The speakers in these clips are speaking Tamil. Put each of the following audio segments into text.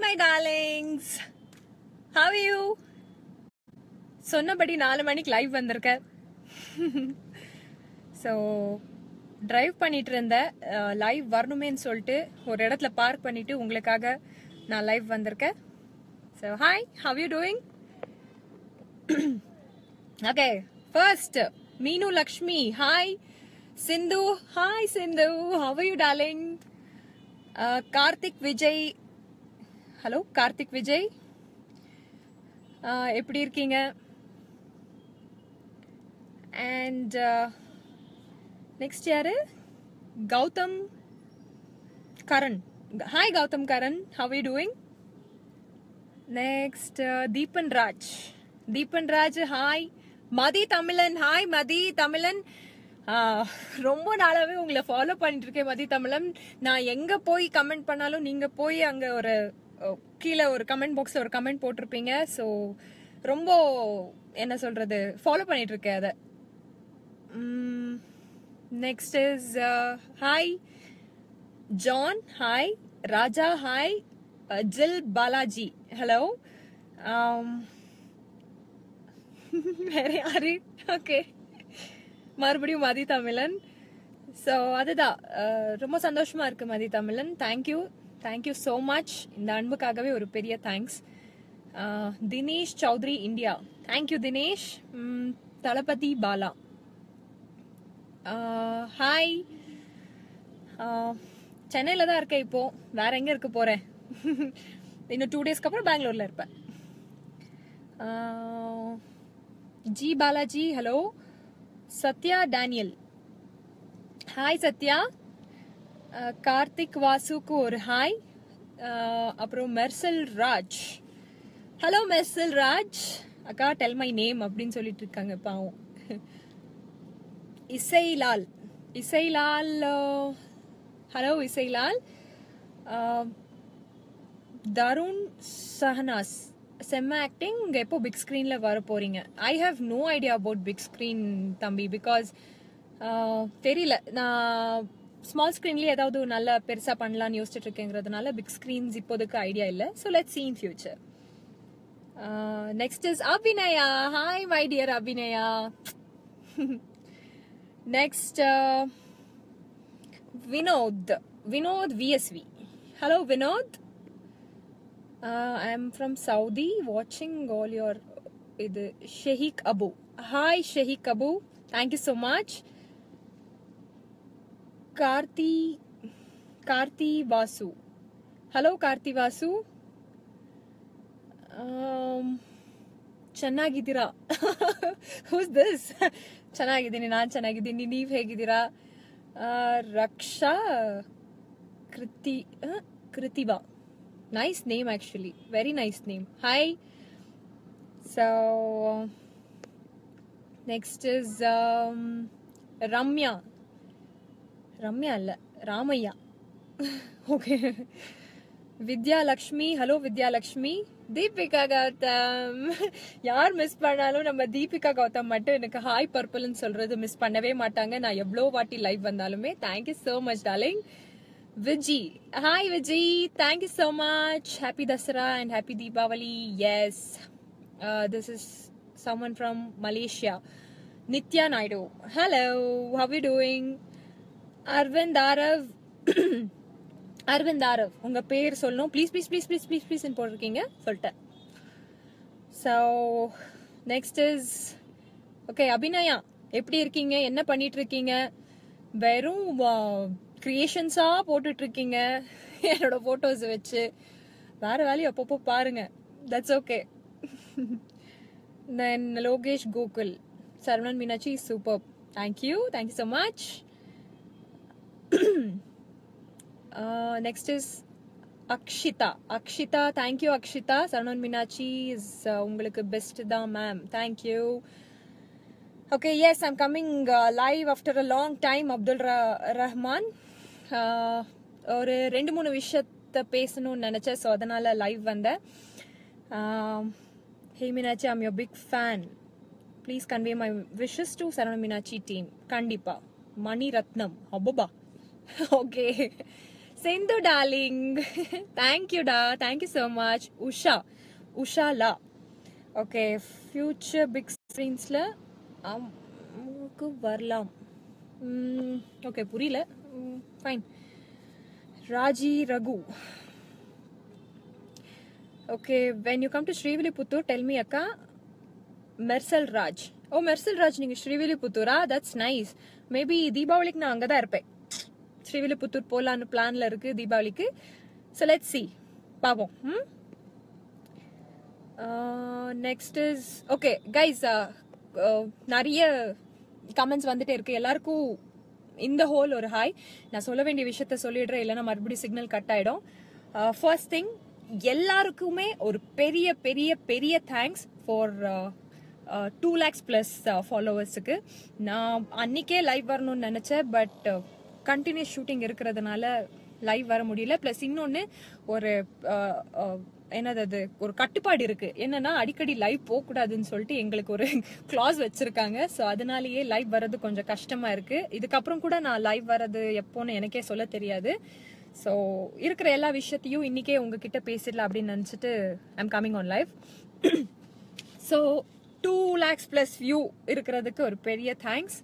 மை டார்லிங்ஸ் ஹவ் யூ சொன்னபடி நாலு மணிக்கு லைவ் வந்திருக்கேன் ஸோ டிரைவ் பண்ணிட்டு இருந்தேன் லைவ் வரணுமேன்னு சொல்லிட்டு ஒரு இடத்துல பார்க் பண்ணிட்டு உங்களுக்காக நான் லைவ் வந்திருக்கேன் so hi how you doing okay first Meenu Lakshmi hi Sindhu hi Sindhu how you darling Karthik Vijay hello Karthik Vijay எப்படி இருக்கீங்க அண்ட் நெக்ஸ்ட் யாரு Gautham Karan hi Gautham Karan how you doing next Deepan Raj Deepan Raj hi Mathi Tamilan hi Mathi தமிழன் ரொம்ப நாளாவே உங்களை ஃபாலோ பண்ணிட்டு இருக்கேன் மதி தமிழன் நான் எங்க போய் கமெண்ட் பண்ணாலும் நீங்க போய் அங்க ஒரு கீழே ஒரு கமெண்ட் பாக்ஸ்ல ஒரு கமெண்ட் போட்டிருப்பீங்க ஸோ ரொம்ப என்ன சொல்றது ஃபாலோ பண்ணிட்டு இருக்கேன் அதை next is hi John hi Raja hi Jil Balaji hello வேற யாரு ஓகே மறுபடியும் மதி தமிழன் ஸோ அதுதான் ரொம்ப சந்தோஷமா இருக்கு மதி தமிழன் தேங்க்யூ தேங்க்யூ ஸோ மச் இந்த அன்புக்காகவே ஒரு பெரிய thanks Dinesh Chowdhury India thank you Dinesh Thalapathy Bala hi சென்னையில் தான் இருக்கேன் இப்போ வேற எங்க இருக்க போறேன் இன்னும் டூ டேஸ்க்கு அப்புறம் பெங்களூர்ல இருப்பேன் ji Balaji hello Sathya Daniel hi Sathya Karthik வாசுக்கு ஒரு ஹாய் அப்புறம் மெர்சல் ராஜ் ஹலோ மெர்சல் ராஜ் அக்கா டெல் மை நேம் அப்படின்னு சொல்லிட்டு இருக்காங்க பாவம் இசைலால் இசைலால் ஹலோ இசைலால் தருண் சஹனாஸ் செம்ம ஆக்டிங் இங்கே எப்போ பிக் ஸ்க்ரீனில் வர போறீங்க I have no idea about big screen தம்பி பிகாஸ் தெரியல நான் ஸ்மால் ஸ்க்ரீன்லேயே ஏதாவது நல்லா பெருசாக பண்ணலான்னு யோசிச்சுட்டு இருக்கேங்கிறதுனால பிக் ஸ்க்ரீன்ஸ் இப்போதைக்கு ஐடியா இல்லை so let see in future next is Abhinaya hi my dear Abhinaya next Vinod Vinod VSV hello Vinod I am from Saudi வாட்சிங் ஆல் யோர் இது Shahik Abu hi Shahik Abu thank you so much Karthi Karthi Vasu hello Karthi Vasu ಚೆನ್ನಾಗಿದ್ದೀರಾ ಹೂಸ್ ದಿಸ್ ಚೆನ್ನಾಗಿದ್ದೀನಿ ನಾನು ಚೆನ್ನಾಗಿದ್ದೀನಿ ನೀವು ಹೇಗಿದ್ದೀರಾ ರಕ್ಷಾ ಕೃತಿ ಕೃತಿಬಾ nice name actually very nice name hi so next is Ramya Ramya ಅಲ್ಲ ರಾಮಯ್ಯ ಓಕೆ வித்யாலக்ஷ்மி ஹலோ வித்யாலக்ஷ்மி தீபிகா கௌதம் யார் மிஸ் பண்ணாலும் நம்ம தீபிகா கௌதம் மட்டும் எனக்கு ஹாய் பர்பிள்னு சொல்றது மிஸ் பண்ணவே மாட்டாங்க நான் எவ்வளோ வாட்டி லைவ் வந்தாலுமே thank you so much darling Viji hi Viji thank you so much happy Dussehra and happy Deepavali yes this is Samman from Malaysia Nithya Naidu hello how you doing Aravind Aarav Aravind Aarav உங்க பேர் சொல்லணும் please please please please please please போட்டிருக்கீங்க சொல்லிட்டேன் so next is okay Abhinaya எப்படி இருக்கீங்க என்ன பண்ணிட்டு இருக்கீங்க வெறும் கிரியேஷன்ஸா போட்டுட்டு இருக்கீங்க என்னோட போட்டோஸ் வச்சு வேற வேலையை அப்பப்போ பாருங்க that's okay then Lokesh Gokul Saravanan Meenakshi super thank you thank you so much next is Akshita Akshita thank you Akshita Saravanan Meenakshi is உங்களுக்கு பெஸ்ட் தான் ma'am thank you okay yes I'm coming live after a long time Abdul Rahman ஒரு ரெண்டு மூணு விஷயத்த பேசணும்னு நினச்சேன் ஸோ அதனால் லைவ் வந்தேன் hey Meenakshi I'm your big fan please convey my wishes to Saravana Meenakshi team கண்டிப்பா மணி ரத்னம் அபுபா ஓகே சிந்து டார்லிங் தேங்க்யூடா thank you so much Usha Usha லா ஓகே ஃபியூச்சர் பிக் ஸ்க்ரீன்ஸில் அம்முக்கு வரலாம் ஓகே புரியல fine Raji Raghu okay when you come to Srivilliputhur tell me அக்கா மெர்சல் ராஜ் ஓ மெர்சல் ராஜ் நீங்கள் ஸ்ரீவில்லிபுத்தூரா தட்ஸ் நைஸ் மேபி தீபாவளிக்கு நான் அங்கே தான் இருப்பேன் ஸ்ரீவில்லிபுத்தூர் போகலான்னு பிளானில் இருக்கு தீபாவளிக்கு ஸோ லெட் சி பார்ப்போம் ம் நெக்ஸ்ட் இஸ் ஓகே கைஸ் நிறைய கமெண்ட்ஸ் வந்துட்டே இருக்கு எல்லாருக்கும் இந்த ஹோல் ஒரு ஹாய் நான் சொல்ல வேண்டிய விஷயத்த சொல்லிடுறேன் இல்லைன்னா மறுபடியும் சிக்னல் கட் ஆயிடும் ஃபர்ஸ்ட் திங் எல்லாருக்குமே ஒரு பெரிய பெரிய பெரிய thanks for two lakhs plus ஃபாலோவர்ஸுக்கு நான் அன்னைக்கே லைவ் வரணும்னு நினச்சேன் பட் கண்டினியூஸ் ஷூட்டிங் இருக்கிறதுனால லைவ் வர முடியல ப்ளஸ் இன்னொன்று ஒரு அஹ், அஹ், என்னது அது ஒரு கட்டுப்பாடு இருக்கு என்னன்னா அடிக்கடி லைவ் போகக்கூடாதுன்னு சொல்லிட்டு எங்களுக்கு ஒரு கிளாஸ் வச்சிருக்காங்க ஸோ அதனாலேயே லைவ் வர்றது கொஞ்சம் கஷ்டமா இருக்கு இதுக்கப்புறம் கூட நான் லைவ் வர்றது எப்போன்னு எனக்கே சொல்ல தெரியாது ஸோ இருக்கிற எல்லா விஷயத்தையும் இன்னைக்கே உங்ககிட்ட பேசிடலாம் அப்படின்னு நினச்சிட்டு I'm coming on live so two lakhs plus view இருக்கிறதுக்கு ஒரு பெரிய தேங்க்ஸ்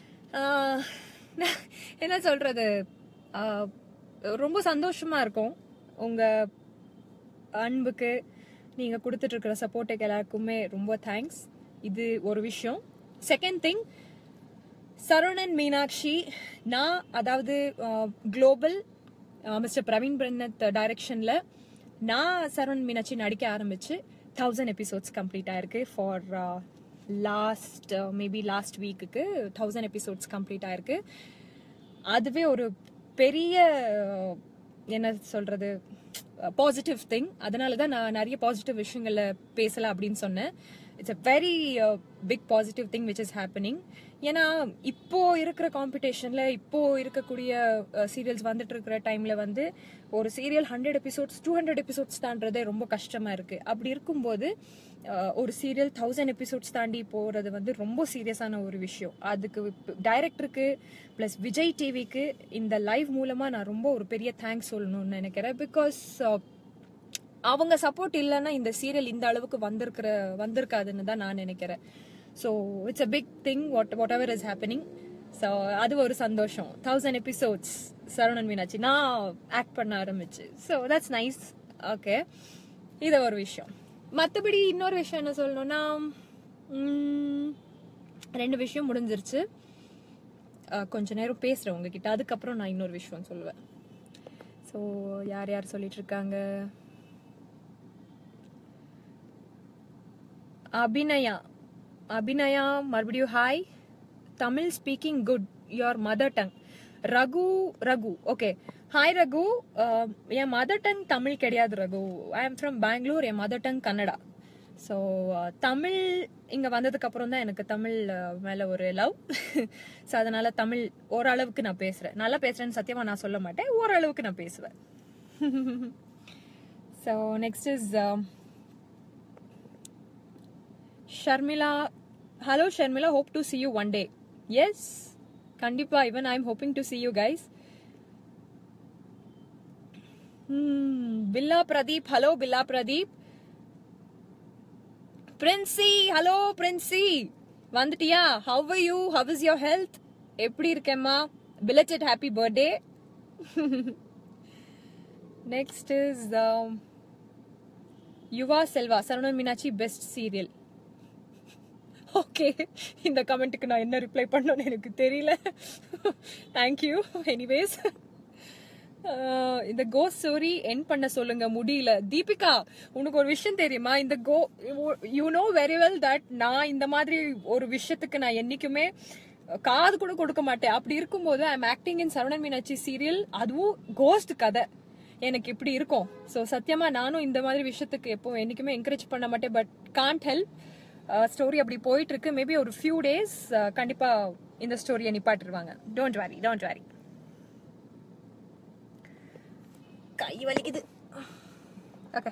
என்ன சொல்றது ஆஹ், ரொம்ப சந்தோஷமா இருக்கும் உங்க அன்புக்கு நீங்க கொடுத்துட்டு இருக்கிற சப்போர்ட்டுக்கு எல்லாருக்குமே ரொம்ப தேங்க்ஸ் இது ஒரு விஷயம் செகண்ட் திங் சரவணன் மீனாட்சி நான் அதாவது குளோபல் மிஸ்டர் பிரவீன் பிரன்னத் டைரக்ஷன்ல நான் சரவணன் மீனாட்சி நடிக்க ஆரம்பிச்சு தௌசண்ட் எபிசோட்ஸ் கம்ப்ளீட் ஆயிருக்கு ஃபார் லாஸ்ட் மேபி லாஸ்ட் வீக்குக்கு தௌசண்ட் எபிசோட்ஸ் கம்ப்ளீட் ஆயிருக்கு அதுவே ஒரு பெரிய அஹ், என்ன சொல்றது பாசிட்டிவ் திங் அதனால தான் நான் நிறைய பாசிட்டிவ் விஷயங்களை பேசலாம் அப்படின்னு சொன்னேன் it's a very big positive thing which is happening ஏன்னா இப்போ இருக்கிற காம்படிஷன்ல இப்போ இருக்கக்கூடிய சீரியல்ஸ் வந்துட்டு இருக்கிற டைம்ல வந்து ஒரு serial hundred episodes two hundred episodes தாண்டதே ரொம்ப கஷ்டமா இருக்கு அப்படி இருக்கும்போது அஹ், ஒரு சீரியல் தௌசண்ட் எபிசோட்ஸ் தாண்டி போறது வந்து ரொம்ப சீரியஸான ஒரு விஷயம் அதுக்கு டைரக்டருக்கு ப்ளஸ் விஜய் டிவிக்கு இந்த லைவ் மூலமா நான் ரொம்ப ஒரு பெரிய தேங்க்ஸ் சொல்லணும்னு நினைக்கிறேன் பிகாஸ் அவங்க சப்போர்ட் இல்லைன்னா இந்த சீரியல் இந்த அளவுக்கு வந்திருக்கிற வந்திருக்காதுன்னு தான் நான் நினைக்கிறேன் so it's a big thing what whatever is happening so அது ஒரு சந்தோஷம் தௌசண்ட் எபிசோட்ஸ் சரவணன் மீனாட்சி நான் ஆக்ட் பண்ண ஆரம்பிச்சு ஸோ தட்ஸ் நைஸ் ஓகே இது ஒரு விஷயம் மற்றபடி இன்னொரு விஷயம் என்ன சொல்லணும்னா உம், ரெண்டு விஷயம் முடிஞ்சிருச்சு அஹ், கொஞ்ச நேரம் பேசுகிறேன் உங்ககிட்ட அதுக்கப்புறம் நான் இன்னொரு விஷயம் சொல்லுவேன் ஸோ யார் யார் சொல்லிட்டு இருக்காங்க அபிநயா அபிநயா மறுபடியும் hi Tamil speaking good your mother tongue Raghu Raghu okay hi Raghu அஹ், என் மதர் டங் தமிழ் கிடையாது Raghu I am from Bangalore என் mother tongue Kannada so Tamil இங்கே வந்ததுக்கு அப்புறம் தான் எனக்கு தமிழ் அஹ், மேல ஒரு லவ் ஸோ அதனால தமிழ் ஓரளவுக்கு நான் பேசுறேன் நல்லா பேசுறேன்னு சத்தியமா நான் சொல்ல மாட்டேன் ஓரளவுக்கு நான் பேசுவேன் so next is Sharmila hello Sharmila hope to see you one day yes கண்டிப்பா even I am hoping to see you guys Billa Pradeep hello Billa Pradeep Princy hello Princy வந்துட்டியா how you how is your health எப்படி இருக்கேம்மா belated happy birthday next is Yuva Selva Saravanan Meenakshi best serial okay இந்த கமெண்ட்டுக்கு நான் என்ன ரிப்ளை பண்ணணும்னு எனக்கு தெரியல தேங்க்யூ எனிவேஸ் இந்த கோ ஸ்டோரி என் பண்ண சொல்லுங்க முடியல தீபிகா உனக்கு ஒரு விஷயம் தெரியுமா இந்த கோ you know very well that நான் இந்த மாதிரி ஒரு விஷயத்துக்கு நான் என்னைக்குமே காது கூட கொடுக்க மாட்டேன் அப்படி இருக்கும்போது I am acting in Saravanan Meenakshi serial அதுவும் கோஸ்ட் கதை எனக்கு இப்படி இருக்கும் ஸோ சத்தியமா நானும் இந்த மாதிரி விஷயத்துக்கு எப்போ என்னைக்குமே என்கரேஜ் பண்ண மாட்டேன் பட் காண்ட் ஹெல்ப் ஸ்டோரி அப்படி போயிட்டு இருக்கு மேபி ஒரு ஃபியூ டேஸ் கண்டிப்பா இந்த ஸ்டோரியை நிப்பாட்டிருவாங்க டோன்ட் வேரி டோன்ட் வேரி கை வலிக்குது okay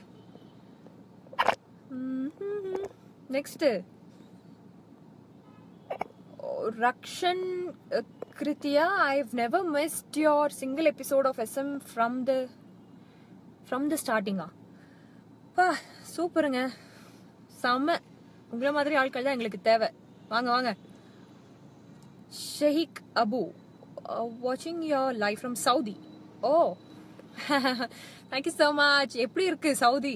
next Rakshan uh, Kritya, I've never missed your single episode of SM from the from the starting. ஆ பா சூப்பருங்க செம்ம உங்களை மாதிரி ஆட்கள் தான் எங்களுக்கு தேவை வாங்க வாங்க ஷஹிக் அபு வாட்சிங் your life from Saudi oh thank you so much எப்படி இருக்கு சவுதி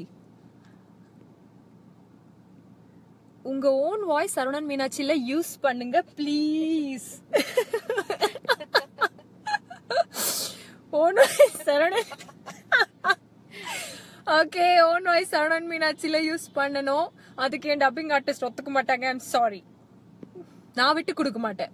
உங்க ஓன் வாய்ஸ் சரவணன் மீனாட்சியில யூஸ் பண்ணுங்க please own voice Saravanan okay own voice Saravanan மீனாட்சியில யூஸ் பண்ணணும் அதுக்கு என் டப்பிங் ஆர்டிஸ்ட் ஒத்துக்க மாட்டாங்க ஐம் சாரி நான் விட்டு கொடுக்க மாட்டேன்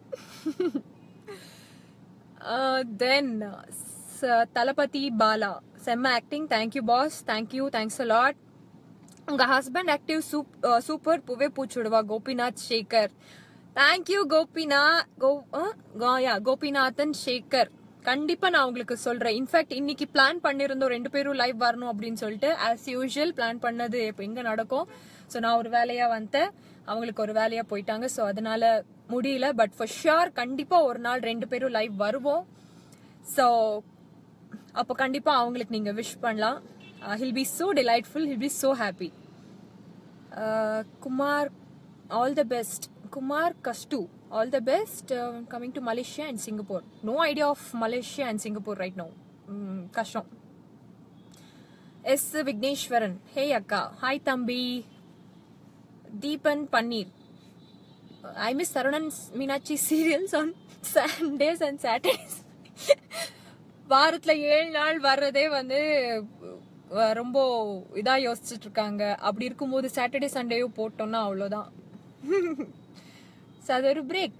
தென் தளபதி பாலா செம்ம acting thank you boss thank you thanks lot உங்க ஹஸ்பண்ட் ஆக்டிவ் சூப்பர் புவே பூச்சுடுவா கோபிநாத் சேகர் தேங்க்யூ கோபிநா கோ யா கோபிநாதன் சேகர் கண்டிப்பா நான் உங்களுக்கு சொல்றேன் இன்ஃபேக்ட் இன்னைக்கு பிளான் பண்ணிருந்தோம் ரெண்டு பேரும் லைவ் வரணும் அப்படின்னு சொல்லிட்டு ஆஸ் யூஷுவல் பிளான் பண்ணது இப்போ எங்க நடக்கும் ஸோ நான் ஒரு வேலையா வந்துட்டேன் அவங்களுக்கு ஒரு வேலையா போயிட்டாங்க ஸோ அதனால முடியல பட் ஃபார் ஷுர் கண்டிப்பா ஒரு நாள் ரெண்டு பேரும் லைவ் வருவோம் ஸோ அப்போ கண்டிப்பா அவங்களுக்கு நீங்க விஷ் பண்ணலாம் he'll be so delightful he'll be so happy Kumar all the best Kumar கஸ்டு all the best coming to Malaysia and Singapore no idea of Malaysia and Singapore right no கஷ்டம் எஸ் விக்னேஸ்வரன் ஹே அக்கா ஹாய் தம்பி Deepan Paneer I miss Saravanan Meenakshi serials on Sundays and Saturdays வாரத்துல ஏழு நாள் வர்றதே வந்து அஹ், ரொம்ப இதா யோசிச்சுட்டு இருக்காங்க அப்படி இருக்கும்போது சாட்டர்டே சண்டேயும் போட்டோம்னா அவ்வளோதான் So, அது ஒரு பிரேக்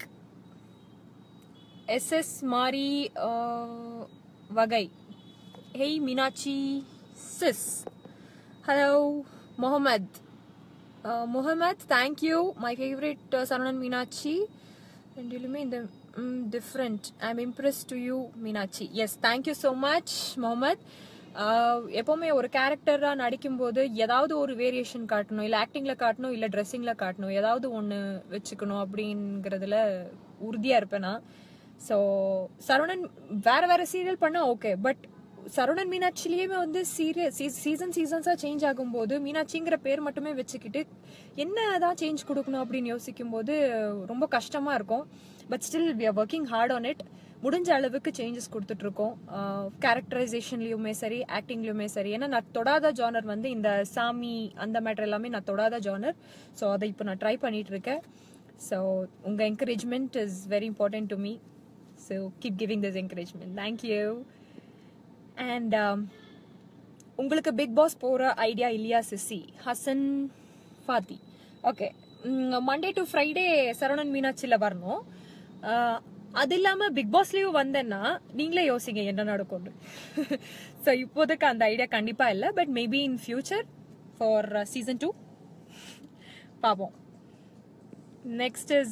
எஸ்எஸ் மாரி அஹ், வகை hey Meenakshi sis hello Mohammed Mohammed thank you my favourite Saravanan Meenakshi ரெண்டிலுமே இந்த different I am impress to you Meenakshi yes thank you so much Mohammed எப்போவுமே ஒரு கேரக்டராக நடிக்கும்போது ஏதாவது ஒரு வேரியேஷன் காட்டணும் இல்லை ஆக்டிங்கில் காட்டணும் இல்லை ட்ரெஸ்ஸிங்கில் காட்டணும் ஏதாவது ஒன்று வச்சுக்கணும் அப்படிங்கிறதுல உறுதியாக இருப்பேன் நான் ஸோ சரவணன் வேற வேற சீரியல் பண்ணா ஓகே பட் சரவணன் மீனாட்சிலேயுமே வந்து சீரியல் சீசன் சீசன்ஸாக சேஞ்ச் ஆகும்போது மீனாட்சிங்கிற பேர் மட்டுமே வச்சுக்கிட்டு என்னதான் சேஞ்ச் கொடுக்கணும் அப்படின்னு யோசிக்கும் போது ரொம்ப கஷ்டமா இருக்கும் but still we are working hard on it முடிஞ்ச அளவுக்கு சேஞ்சஸ் கொடுத்துட்டு இருக்கோம் கேரக்டரைசேஷன்லயுமே சரி ஆக்டிங்லயுமே சரி ஏன்னா நான் தொடாத ஜானர் வந்து இந்த சாமி அந்த மேட்டர் எல்லாமே நான் தொடாத ஜானர் ஸோ அதை இப்போ நான் ட்ரை பண்ணிட்டு இருக்கேன் ஸோ உங்க encouragement is very important to me so keep giving this encouragement thank you and உங்களுக்கு பிக் பாஸ் போகிற ஐடியா இல்லையா CC Hasan Fathi okay Monday to Friday Saravanan மீனாட்சியில் வரணும் அஹ், அது இல்லாமல் பிக் பாஸ்லேயும் வந்தேன்னா நீங்களே யோசிங்க என்ன நடக்கும்னு ஸோ இப்போதைக்கு அந்த ஐடியா கண்டிப்பாக இல்லை but maybe in future for season two பார்ப்போம் next is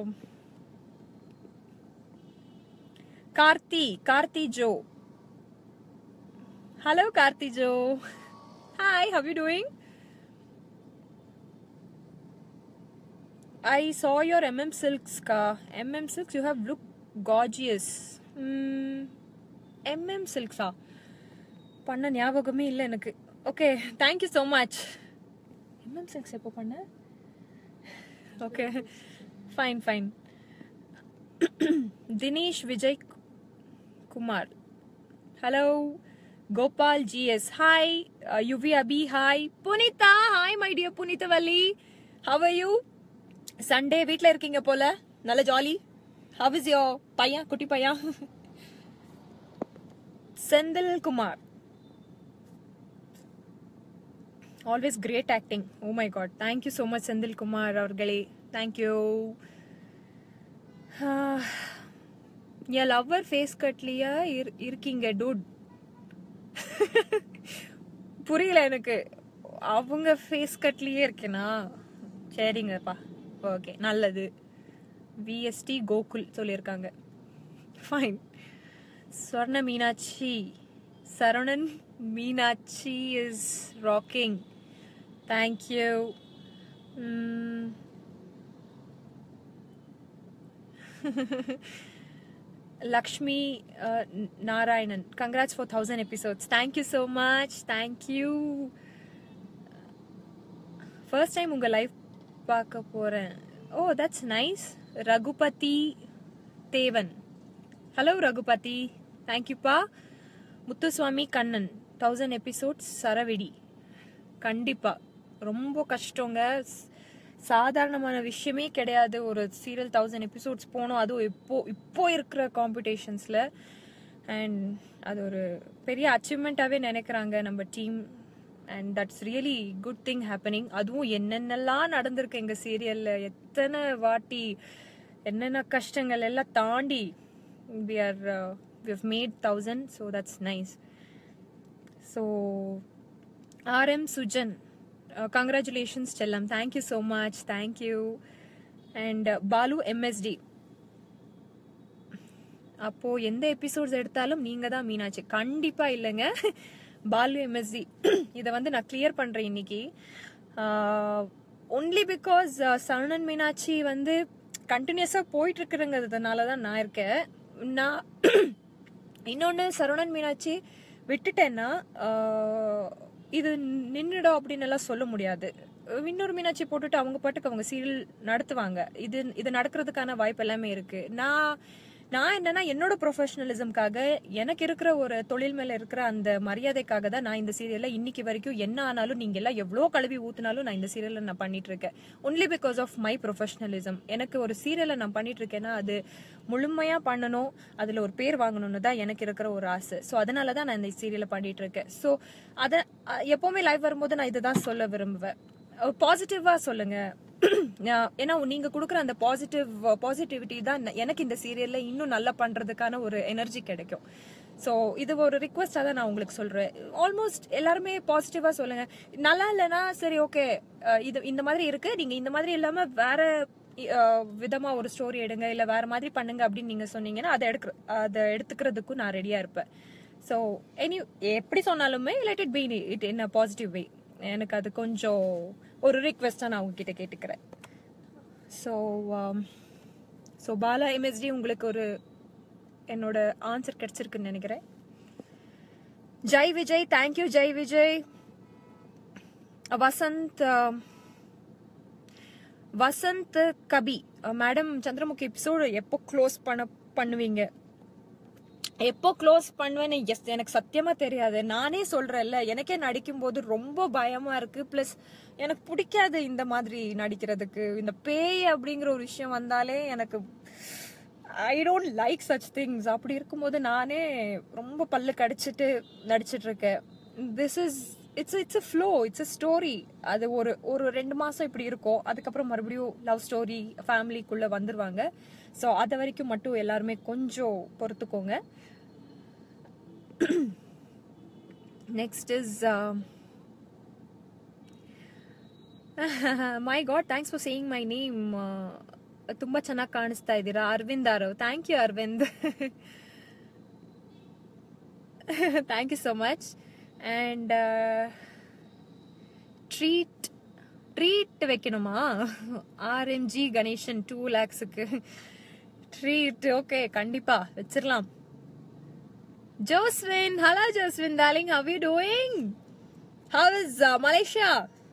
Karthi Karthi Jo Hello, Karthi Jo. Hi, how you doing? I saw your MM Silks ka. MM Silks, you have looked gorgeous. Mm, MM Silks ஆ பண்ண ஞாபகமே இல்லை எனக்கு okay thank you so much MM Silks எப்போ பண்ண okay fine fine Dinesh Vijay Kumar hello Gopal GS hi Yuvi Abhi hi Punitha hi my dear Punithavalli how you Sunday வீட்டில் இருக்கீங்க போல நல்ல ஜாலி ஹவ் இஸ் யோ பையன் குட்டி பையன் Senthil Kumar always great acting oh my god thank you so much Senthil Kumar அவர்களே தேங்க்யூ என் லவ்வர் ஃபேஸ் கட்லியா இருக்கீங்க டூட் புரியல எனக்கு அவங்க ஃபேஸ் கட்லயே இருக்கேனா சரிங்கப்பா ஓகே நல்லது விஎஸ்டி கோகுல் சொல்லியிருக்காங்க fine Swarna Meenakshi Saravanan Meenakshi is rocking thank you Lakshmi Narayanan congrats for thousand episodes thank you so much thank you first time உங்கள் லைஃப் பார்க்க போகிறேன் ஓ தட்ஸ் நைஸ் ரகுபதி தேவன் ஹலோ ரகுபதி தேங்க்யூப்பா முத்துசுவாமி கண்ணன் தௌசண்ட் எபிசோட்ஸ் சரவெடி கண்டிப்பா ரொம்ப கஷ்டங்க ஸ்- சாதாரணமான விஷயமே கிடையாது ஒரு சீரியல் தௌசண்ட் எபிசோட்ஸ் போனோம் அதுவும் இப்போ இப்போ இருக்கிற காம்படிஷன்ஸில் அண்ட் அது ஒரு பெரிய அச்சீவ்மெண்ட்டாகவே நினைக்கிறாங்க நம்ம team and that's really good thing happening அதுவும் என்னென்னலாம் நடந்திருக்கு எங்கள் சீரியலில் எத்தனை வாட்டி என்னென்ன கஷ்டங்கள் எல்லாம் தாண்டி we are we have made thousand so that's nice so RM Sujan congratulations செல்லம் thank you so much thank you and Balu MST அப்போ எந்த எபிசோட்ஸ் எடுத்தாலும் நீங்க தான் மீனாட்சி கண்டிப்பா இல்லைங்க பாலு எம்எஸ்டி இதை வந்து நான் கிளியர் பண்றேன் இன்னைக்கு ஒன்லி பிகாஸ் சரணன் மீனாட்சி வந்து கண்டினியூஸா போயிட்டு இருக்கிறங்கிறதுனால தான் நான் இருக்கேன் நான் இன்னொன்று சரவணன் மீனாட்சி விட்டுட்டேன்னா ஆஹ், இது நின்றுடும் அப்படின்னு எல்லாம் சொல்ல முடியாது இன்னொரு மீனாட்சி போட்டுட்டு அவங்க பாட்டுக்கு அவங்க சீரியல் நடத்துவாங்க இது இது நடக்கிறதுக்கான வாய்ப்பு எல்லாமே இருக்கு நான் நான் என்னன்னா என்னோட ப்ரொஃபஷனலிசம்காக எனக்கு இருக்கிற ஒரு தொழில் மேல இருக்கிற அந்த மரியாதைக்காக தான் நான் இந்த சீரியல்ல இன்னைக்கு வரைக்கும் என்ன ஆனாலும் நீங்க எல்லாம் எவ்வளோ கழுவி ஊத்துனாலும் நான் இந்த சீரியல்ல நான் பண்ணிட்டு இருக்கேன் only because of my professionalism எனக்கு ஒரு சீரியலை நான் பண்ணிட்டு இருக்கேன்னா அது முழுமையா பண்ணணும் அதுல ஒரு பேர் வாங்கணும்னு தான் எனக்கு இருக்கிற ஒரு ஆசை ஸோ அதனால தான் நான் இந்த சீரியலை பண்ணிட்டு இருக்கேன் ஸோ அதை அஹ், எப்பவுமே லைவ் வரும்போது நான் இதை தான் சொல்ல விரும்புவேன் பாசிட்டிவா சொல்லுங்க நான்- ஏன்னா நீங்க கொடுக்குற அந்த பாசிட்டிவ் பாசிட்டிவிட்டி தான் ந- எனக்கு இந்த சீரியல்ல இன்னும் நல்லா பண்றதுக்கான ஒரு எனர்ஜி கிடைக்கும் ஸோ இது ஒரு ரிக்வஸ்டா தான் நான் உங்களுக்கு சொல்றேன் ஆல்மோஸ்ட் எல்லாருமே பாசிட்டிவா சொல்லுங்க நல்லா இல்லைன்னா சரி ஓகே இது இந்த மாதிரி இருக்கு நீங்க இந்த மாதிரி இல்லாம வேற அஹ், விதமா ஒரு ஸ்டோரி எடுங்க இல்ல வேற மாதிரி பண்ணுங்க அப்படின்னு நீங்க சொன்னீங்கன்னா அதை எடுக்கிற அதை எடுத்துக்கிறதுக்கும் நான் ரெடியா இருப்பேன் ஸோ எனி எப்படி சொன்னாலுமே let it be it in a positive way எனக்கு அது கொஞ்சம் ஒரு ரிக்வெஸ்டாக நான் உங்ககிட்ட கேட்டுக்கிறேன் ஸோ ஸோ பாலா எம்எஸ்டி உங்களுக்கு ஒரு என்னோட ஆன்சர் கிடைச்சிருக்குன்னு நினைக்கிறேன் Jai Vijay thank you Jai Vijay Vasanth uh, Vasanth Kabi madam Chandramukhi episode எப்போ க்ளோஸ் பண்ண பண்ணுவீங்க எப்போ க்ளோஸ் பண்ணுவேன்னு எஸ் எனக்கு சத்தியமா தெரியாது நானே சொல்றேன்ல எனக்கே நடிக்கும் போது ரொம்ப பயமா இருக்கு ப்ளஸ் எனக்கு பிடிக்காது இந்த மாதிரி நடிக்கிறதுக்கு இந்த பேய் அப்படிங்கிற ஒரு விஷயம் வந்தாலே எனக்கு I don't like such things அப்படி இருக்கும்போது நானே ரொம்ப பல்லு கடிச்சிட்டு நடிச்சிட்டு இருக்கேன் this is it's it's a flow it's a story அது ஒரு ஒரு ரெண்டு மாசம் இப்படி இருக்கும் அதுக்கப்புறம் மறுபடியும் லவ் ஸ்டோரி ஃபேமிலிக்குள்ள வந்துருவாங்க ஸோ அது வரைக்கும் மட்டும் எல்லாருமே கொஞ்சம் பொறுத்துக்கோங்க next is my god thanks for saying my name ತುಂಬಾ ಚೆನ್ನಾಗಿ ಕಾಣಿಸ್ತಾ ಇದ್ದೀರಾ Arvind Aarav thank you Arvind thank you so much and treat treat வைக்கணுமா ஆர்எம்ஜி கணேசன் டூ லேக்ஸுக்கு ட்ரீட் ஓகே கண்டிப்பா வச்சிடலாம் Joswin hello Joswin darling how you doing how is Malaysia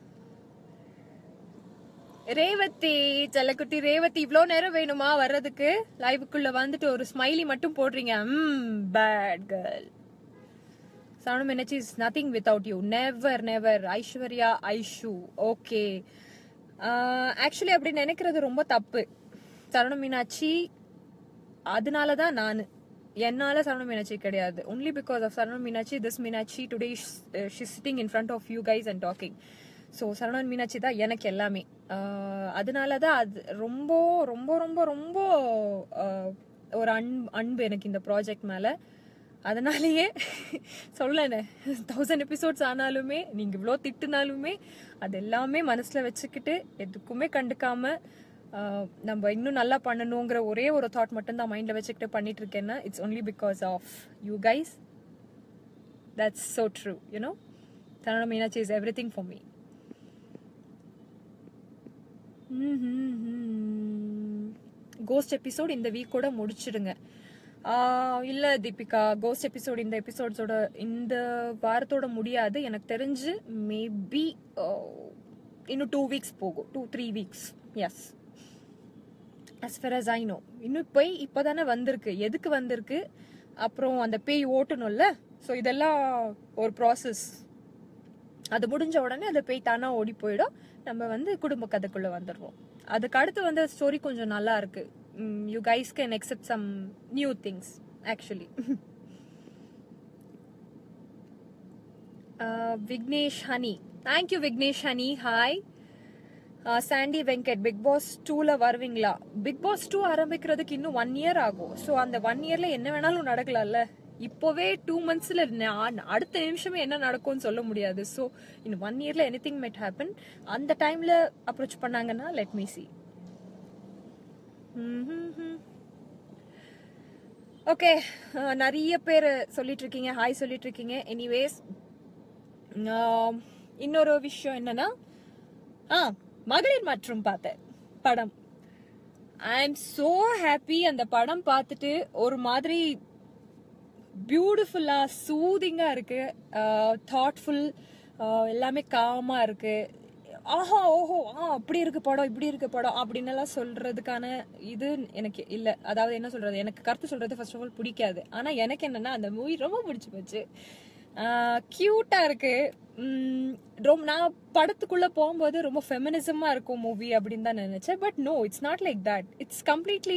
Revathi செல்லக்குட்டி ரேவதி இவ்வளோ நேரம் வேணுமா வர்றதுக்கு லைவுக்குள்ள வந்துட்டு ஒரு ஸ்மைலி மட்டும் போடுறீங்க hmm bad girl Saravana Meenakshi is nothing without you never never Aishwarya Aishu okay actually அப்படி நினைக்கிறது ரொம்ப தப்பு சரவண மீனாட்சி அதனால தான் நான் என்னால சரவண மீனாட்சி கிடையாது only because of Saravana Meenakshi this Meenakshi today she sitting in front of you guys and talking so Saravanan Meenakshi தான் எனக்கு எல்லாமே ஆஹ் அதனால தான் அது ரொம்ப ரொம்ப ரொம்ப ரொம்ப ஆஹ் ஒரு அன்பு அன்பு எனக்கு இந்த ப்ராஜெக்ட் மேலே அதனாலேயே சொல்லணே தௌசண்ட் எபிசோட்ஸ் ஆனாலுமே நீங்கள் இவ்வளோ திட்டுனாலுமே அது எல்லாமே மனசில் வச்சுக்கிட்டு எதுக்குமே கண்டுக்காம ஆஹ் நம்ம இன்னும் நல்லா பண்ணணுங்கிற ஒரே ஒரு தாட் மட்டும் தான் மைண்டில் வச்சுக்கிட்டு பண்ணிட்டு இருக்கேன்னா it's only because of you guys that's so true you know Saravana Meenakshi is everything for me ghost episode இந்த வீக்கோட முடிச்சிடுங்க ஆஹ் இல்ல தீபிகா கோஸ்ட் எபிசோட் இந்த எபிசோட்ஸோட இந்த வாரத்தோட முடியாது எனக்கு தெரிஞ்சு மேபி இன்னும் டூ வீக்ஸ் போகும் two three weeks yes as far as I know இன்னும் போய் இப்போதானே வந்திருக்கு எதுக்கு வந்திருக்கு அப்புறம் அந்த பேய் ஓட்டணும்ல ஸோ இதெல்லாம் ஒரு ப்ராசஸ் அது முடிஞ்ச உடனே அந்த பேய் தானா ஓடி போயிடும் நம்ம வந்து குடும்ப கதைக்குள்ள வந்துடுவோம் அதுக்கு அடுத்து வந்து ஸ்டோரி கொஞ்சம் நல்லா இருக்கு you guys can except some new things actually Vignesh honey thank you Vignesh honey hi Sandy Venkat Bigg Boss டூல வருவீங்களா பிக் பாஸ் டூ ஆரம்பிக்கிறதுக்கு இன்னும் ஒன் இயர் ஆகும் ஸோ அந்த ஒன் இயர்ல என்ன வேணாலும் நடக்கலாம்ல இப்போவே டூ மந்த்ஸ்ல அடுத்த நிமிஷமே என்ன நடக்கும்னு சொல்ல முடியாது ஸோ இன் ஒன் இயர்ல எனி திங் மெட் ஹேப்பன் அந்த டைம்ல அப்ரோச் பண்ணாங்கன்னா லெட் மீ சி ஓகே நிறைய பேர் சொல்லிட்டு இருக்கீங்க ஹாய் சொல்லிட்டு இருக்கீங்க எனிவேஸ் இன்னொரு விஷயம் என்னன்னா ஆ மகளிர் மற்றும் பார்த்தேன் படம் ஐ எம் சோ ஹாப்பி அந்த படம் பார்த்துட்டு ஒரு மாதிரி பியூட்டிஃபுல்லா சூதிங்கா இருக்கு தாட்ஃபுல் எல்லாமே காமா இருக்கு ஆஹா ஓஹோ ஆ அப்படி இருக்கு படம் இப்படி இருக்கு படம் அப்படின்னு எல்லாம் சொல்றதுக்கான இது எனக்கு இல்ல அதாவது என்ன சொல்றது எனக்கு கருத்து சொல்றது ஃபர்ஸ்ட் ஆஃப் ஆல் பிடிக்காது ஆனா எனக்கு என்னன்னா அந்த மூவி ரொம்ப பிடிச்சு போச்சு கியூட்டா இருக்கு உம், ரொம்ப நான் படத்துக்குள்ள போகும்போது ரொம்ப ஃபெமினிசமா இருக்கும் மூவி அப்படின்னு தான் நினைச்சேன் but no it's not like that it's completely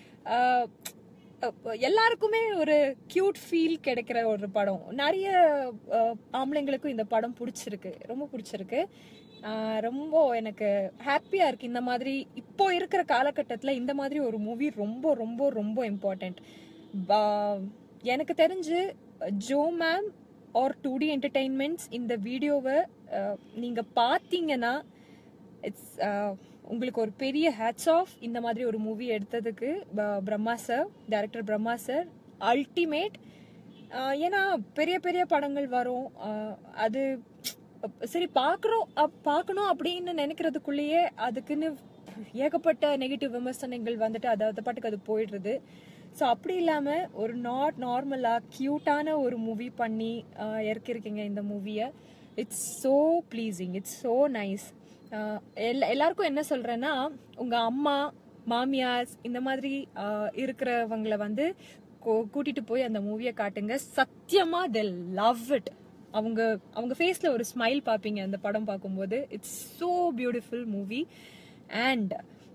எல்லாருக்குமே ஒரு கியூட் ஃபீல் கிடைக்கிற ஒரு படம் நிறைய அஹ், ஆம்பளைங்களுக்கும் இந்த படம் பிடிச்சிருக்கு ரொம்ப பிடிச்சிருக்கு ஆஹ், ரொம்ப எனக்கு ஹாப்பியா இருக்கு இந்த மாதிரி இப்போ இருக்கிற காலகட்டத்துல இந்த மாதிரி ஒரு மூவி ரொம்ப ரொம்ப ரொம்ப இம்பார்ட்டன்ட் எனக்கு தெரிஞ்சு Jo ma'am R two D entertainments இந்த வீடியோவை நீங்க பார்த்தீங்கன்னா இட்ஸ் உங்களுக்கு ஒரு பெரிய ஹேட்ஸ் ஆஃப் இந்த மாதிரி ஒரு மூவி எடுத்ததுக்கு ப- Brahma sir director Brahma sir ultimate ஏன்னா பெரிய பெரிய படங்கள் வரும் ஆஹ் அது சரி பார்க்குறோம் பார்க்கணும் அப்படின்னு நினைக்கிறதுக்குள்ளேயே அதுக்குன்னு ஏகப்பட்ட நெகட்டிவ் விமர்சனங்கள் வந்துட்டு அதாவது பாட்டுக்கு அது போயிடுறது ஸோ அப்படி இல்லாமல் ஒரு நாட் நார்மலாக க்யூட்டான ஒரு மூவி பண்ணி ஆஹ் இறக்கிருக்கீங்க இந்த மூவியை it's so pleasing it's so nice எல்லா எல்லாருக்கும் என்ன சொல்கிறேன்னா உங்கள் அம்மா மாமியார்ஸ் இந்த மாதிரி ஆஹ் இருக்கிறவங்கள வந்து கூ- கூட்டிட்டு போய் அந்த மூவியை காட்டுங்க சத்தியமா தெ லவ் இட் அவங்க அவங்க ஃபேஸ்ல ஒரு ஸ்மைல் பார்ப்பீங்க அந்த படம் பார்க்கும்போது it's so beautiful movie and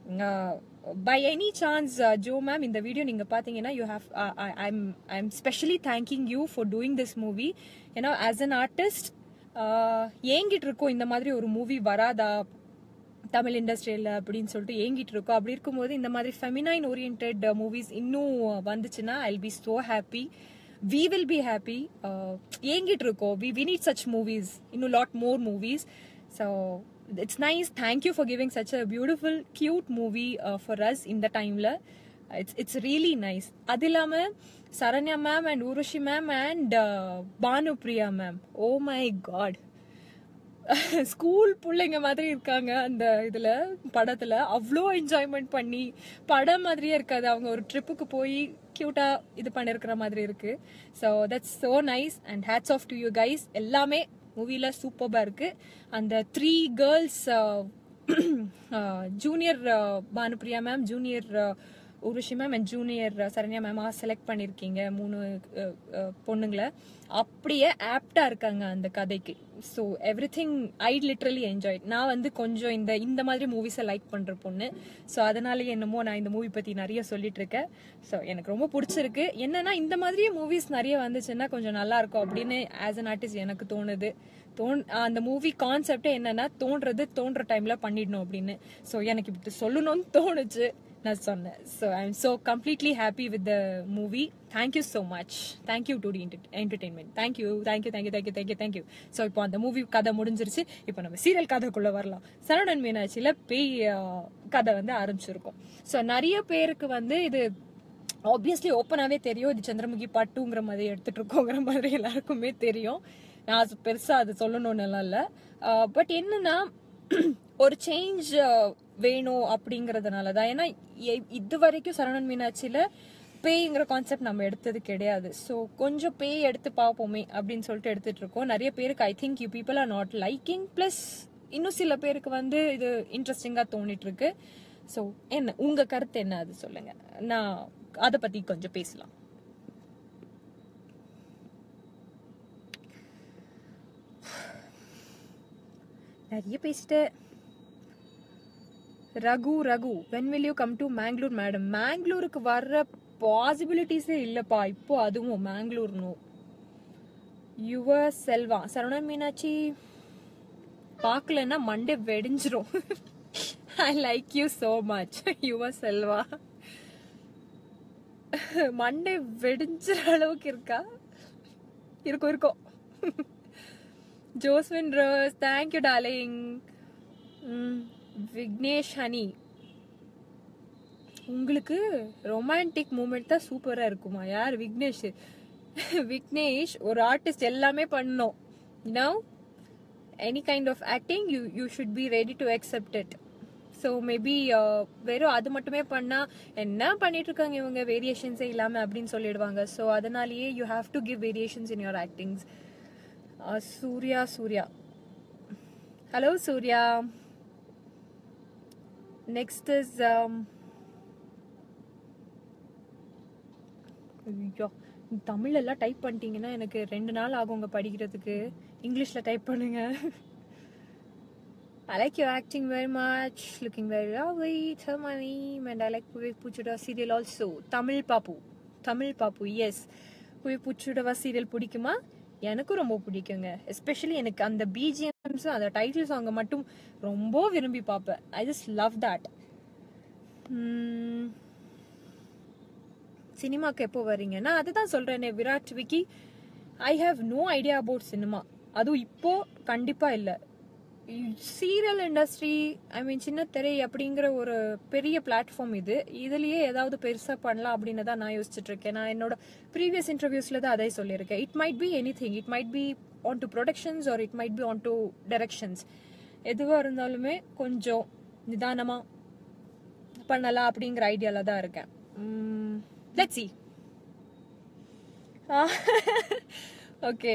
by any chance Jo ma'am இந்த வீடியோ நீங்க பாத்தீங்கன்னா you have I'm I'm specially thanking you for doing this movie ஏன்னா ஆஸ் அன் ஆர்டிஸ்ட் ஏங்கிட்டு இருக்கோம் இந்த மாதிரி ஒரு மூவி வராதா தமிழ் இண்டஸ்ட்ரியில் அப்படின்னு சொல்லிட்டு ஏங்கிட்டு இருக்கோம் அப்படி இருக்கும்போது இந்த மாதிரி ஃபெமினைன் ஓரியன்ட் மூவிஸ் இன்னும் வந்துச்சுன்னா I be so happy we will be happy ஏங்கிட்டு இருக்கோம் we we need such movies இன்னும் lot more movies so it's nice thank you for giving such a beautiful cute movie for us இந்த டைமில் இட்ஸ் இட்ஸ் ரியலி நைஸ் அது இல்லாமல் Saranya ma'am and Urvashi ma'am and Bhanupriya ma'am oh my god school பிள்ளைங்க மாதிரி இருக்காங்க அந்த இதுல படத்துல அவ்வளோ என்ஜாய்மெண்ட் பண்ணி படம் மாதிரியே இருக்காது அவங்க ஒரு ட்ரிப்புக்கு போய் கியூட்டா இது பண்ணிருக்கிற மாதிரி இருக்கு so that's so nice and hats off to you guys எல்லாமே மூவில சூப்பர்பா இருக்கு அந்த three girls junior Bhanupriya ma'am junior Urvashi ma'am and junior Saranya மேமா செலக்ட் பண்ணியிருக்கீங்க மூணு அஹ், அஹ், பொண்ணுங்களை அப்படியே ஆப்டா இருக்காங்க அந்த கதைக்கு so everything I literally enjoy நான் வந்து கொஞ்சம் இந்த இந்த மாதிரி மூவிஸை லைக் பண்ற பொண்ணு ஸோ அதனாலேயே என்னமோ நான் இந்த மூவி பத்தி நிறைய சொல்லிட்டு இருக்கேன் ஸோ எனக்கு ரொம்ப பிடிச்சிருக்கு என்னன்னா இந்த மாதிரியே மூவிஸ் நிறைய வந்துச்சுன்னா கொஞ்சம் நல்லா இருக்கும் அப்படின்னு ஆஸ் அன் ஆர்டிஸ்ட் எனக்கு தோணுது தோன் அந்த மூவி கான்செப்டே என்னன்னா தோன்றது தோன்ற டைம்ல பண்ணிடணும் அப்படின்னு ஸோ எனக்கு இப்படி சொல்லணும்னு தோணுச்சு நான் சொன்னேன் so I am so completely happy with the movie thank you so much thank you to D entertainment thank you thank you thank you thank you thank you thank you so இப்போ அந்த மூவி கதை முடிஞ்சிருச்சு இப்போ நம்ம சீரியல் கதைக்குள்ள வரலாம் சரவணன் மீனாட்சியில் பேய் அஹ், கதை வந்து ஆரம்பிச்சிருக்கோம் ஸோ நிறைய பேருக்கு வந்து இது ஆப்வியஸ்லி ஓப்பனாகவே தெரியும் இது சந்திரமுகி பட்டுங்கிற மாதிரி எடுத்துட்டு இருக்கோங்கிற மாதிரி எல்லாருக்குமே தெரியும் நான் அது பெருசா அது சொல்லணும்னு எல்லாம் இல்லை பட் என்னன்னா ஒரு சேஞ்ச் வேணும் அப்படிங்கறதுனால தான் ஏன்னா எ- இது வரைக்கும் சரவணன் மீனாட்சியில பேய்ங்கிற கான்செப்ட் நம்ம எடுத்தது கிடையாது ஸோ கொஞ்சம் பேய் எடுத்து பார்ப்போமே அப்படின்னு சொல்லிட்டு எடுத்துட்டு இருக்கோம் நிறைய பேருக்கு I think you people are not liking plus இன்னும் சில பேருக்கு வந்து இது இன்ட்ரெஸ்டிங்காக தோணிட்டு இருக்கு ஸோ என்ன உங்க கருத்து என்ன அது சொல்லுங்க நான் அதை பத்தி கொஞ்சம் பேசலாம் நிறைய பேசிட்டு Raghu Raghu when will you come to Mangalore madam மேங்களூருக்கு வர்ற பாசிபிலிட்டிஸே இல்லப்பா இப்போ அதுவும் மேங்களூர் நோ யுவர் செல்வா சரவணன் மீனாட்சி பார்க்கலன்னா மண்டே வெடிஞ்சிரும் I like you so much your Selva Monday வெடிஞ்சிற அளவுக்கு இருக்கா இருக்கும் இருக்கும் Joswin Rose thank you darling Vignesh honey உங்களுக்கு ரொமான்டிக் மூமெண்ட் தான் சூப்பரா இருக்குமா யார் விக்னேஷ் விக்னேஷ் ஒரு ஆர்டிஸ்ட் எல்லாமே பண்ணோம் you know any kind of acting you you should be ready to accept it so maybe வெறும் அது மட்டுமே பண்ணா என்ன பண்ணிட்டு இருக்காங்க இவங்க வேரியேஷன்ஸே இல்லாம அப்படின்னு சொல்லிடுவாங்க ஸோ அதனாலேயே you have to give variations in your actings Surya Surya hello Surya next is ஐயோ தமிழ் எல்லாம் டைப் பண்ணிட்டீங்கன்னா எனக்கு ரெண்டு நாள் ஆகுங்க படிக்கிறதுக்கு இங்கிலீஷ்ல டைப் பண்ணுங்க I like your acting very much, looking very lovely. Tell my name, and I like Vivek Puchudava serial also. Tamil Papu, Tamil Papu, yes. Vivek Puchudava serial பிடிக்குமா எனக்கும் ரொம்ப பிடிக்குங்க எஸ்பெஷலி எனக்கு அந்த பிஜிஎம்ஸ் அந்த டைட்டில் சாங்கை மட்டும் ரொம்ப விரும்பி பார்ப்பேன் ஐ ஜஸ்ட் லவ் தட் சினிமாக்கு எப்போ வரீங்க நான் அதுதான் சொல்றேனே Virat Vicky I have no idea about cinema அதுவும் இப்போ கண்டிப்பா இல்லை சீரியல் இண்டஸ்ட்ரி ஐ மீன் சின்ன திரை அப்படிங்கிற ஒரு பெரிய பிளாட்ஃபார்ம் இது இதுலயே ஏதாவது பெருசா பண்ணலாம் அப்படின்னு தான் நான் யோசிச்சுட்டு இருக்கேன் நான் என்னோட ப்ரீவியஸ் இன்டர்வியூஸ்ல தான் அதே சொல்லியிருக்கேன் it might be anything it might be on to productions or it might be on to directions எதுவாக இருந்தாலுமே கொஞ்சம் நிதானமா பண்ணலாம் அப்படிங்கிற ஐடியால தான் இருக்கேன் let's see okay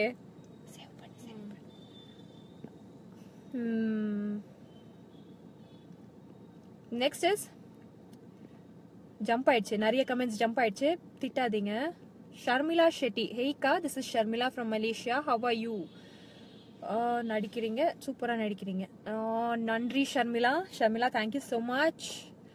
next is jump ஆயிடுச்சு நிறைய கமெண்ட்ஸ் ஜம்ப் ஆயிடுச்சு திட்டாதீங்க ஷர்மிளா ஷெட்டி ஹெய்கா this is Sharmila from Malaysia how are you நடிக்கிறீங்க சூப்பராக நடிக்கிறீங்க ஆஹ் நன்றி Sharmila Sharmila thank you so much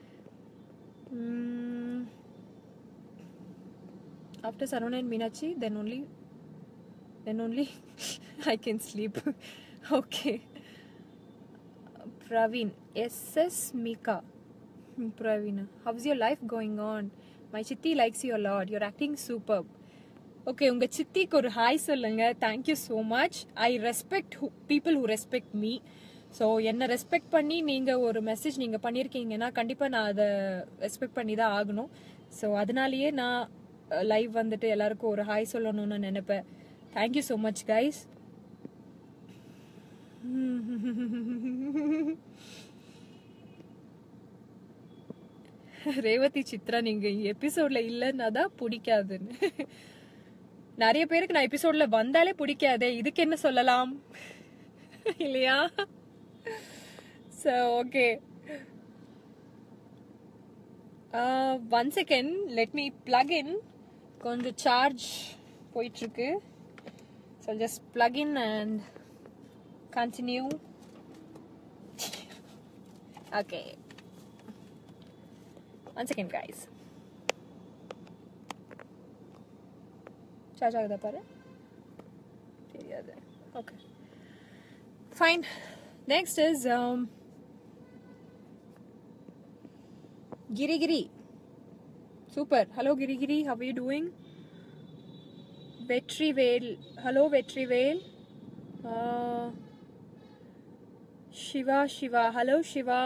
after Saravanan Meenakshi then only then only I can sleep okay Praveen. SS Mika. Praveen. How's your life going on? My chitti likes you a lot. You're acting superb. Okay உங்க சித்திக்கு ஒரு ஹாய் சொல்லுங்க thank you so much I respect people who respect me so என்னை ரெஸ்பெக்ட் பண்ணி நீங்க ஒரு மெசேஜ் நீங்க பண்ணியிருக்கீங்கன்னா கண்டிப்பா நான் அதை ரெஸ்பெக்ட் பண்ணி தான் ஆகணும் ஸோ அதனாலேயே நான் லைவ் வந்துட்டு எல்லாருக்கும் ஒரு ஹாய் சொல்லணும்னு நினைப்பேன் thank you so much guys Revathi Chitra நீங்க எபிசோட்ல இல்லைன்னா தான் பிடிக்காதுன்னு நிறைய பேருக்கு நான் எபிசோட்ல வந்தாலே பிடிக்காதே இதுக்கு என்ன சொல்லலாம் இல்லையா so okay one second let me plug in கொஞ்சம் சார்ஜ் போயிட்டு இருக்கு so just plug in and continue okay one second guys charge ஆகுதா பாரு தெரியாது okay fine next is Girigiri super hello Girigiri how you doing Vetrivel hello Vetrivel Siva Siva hello Siva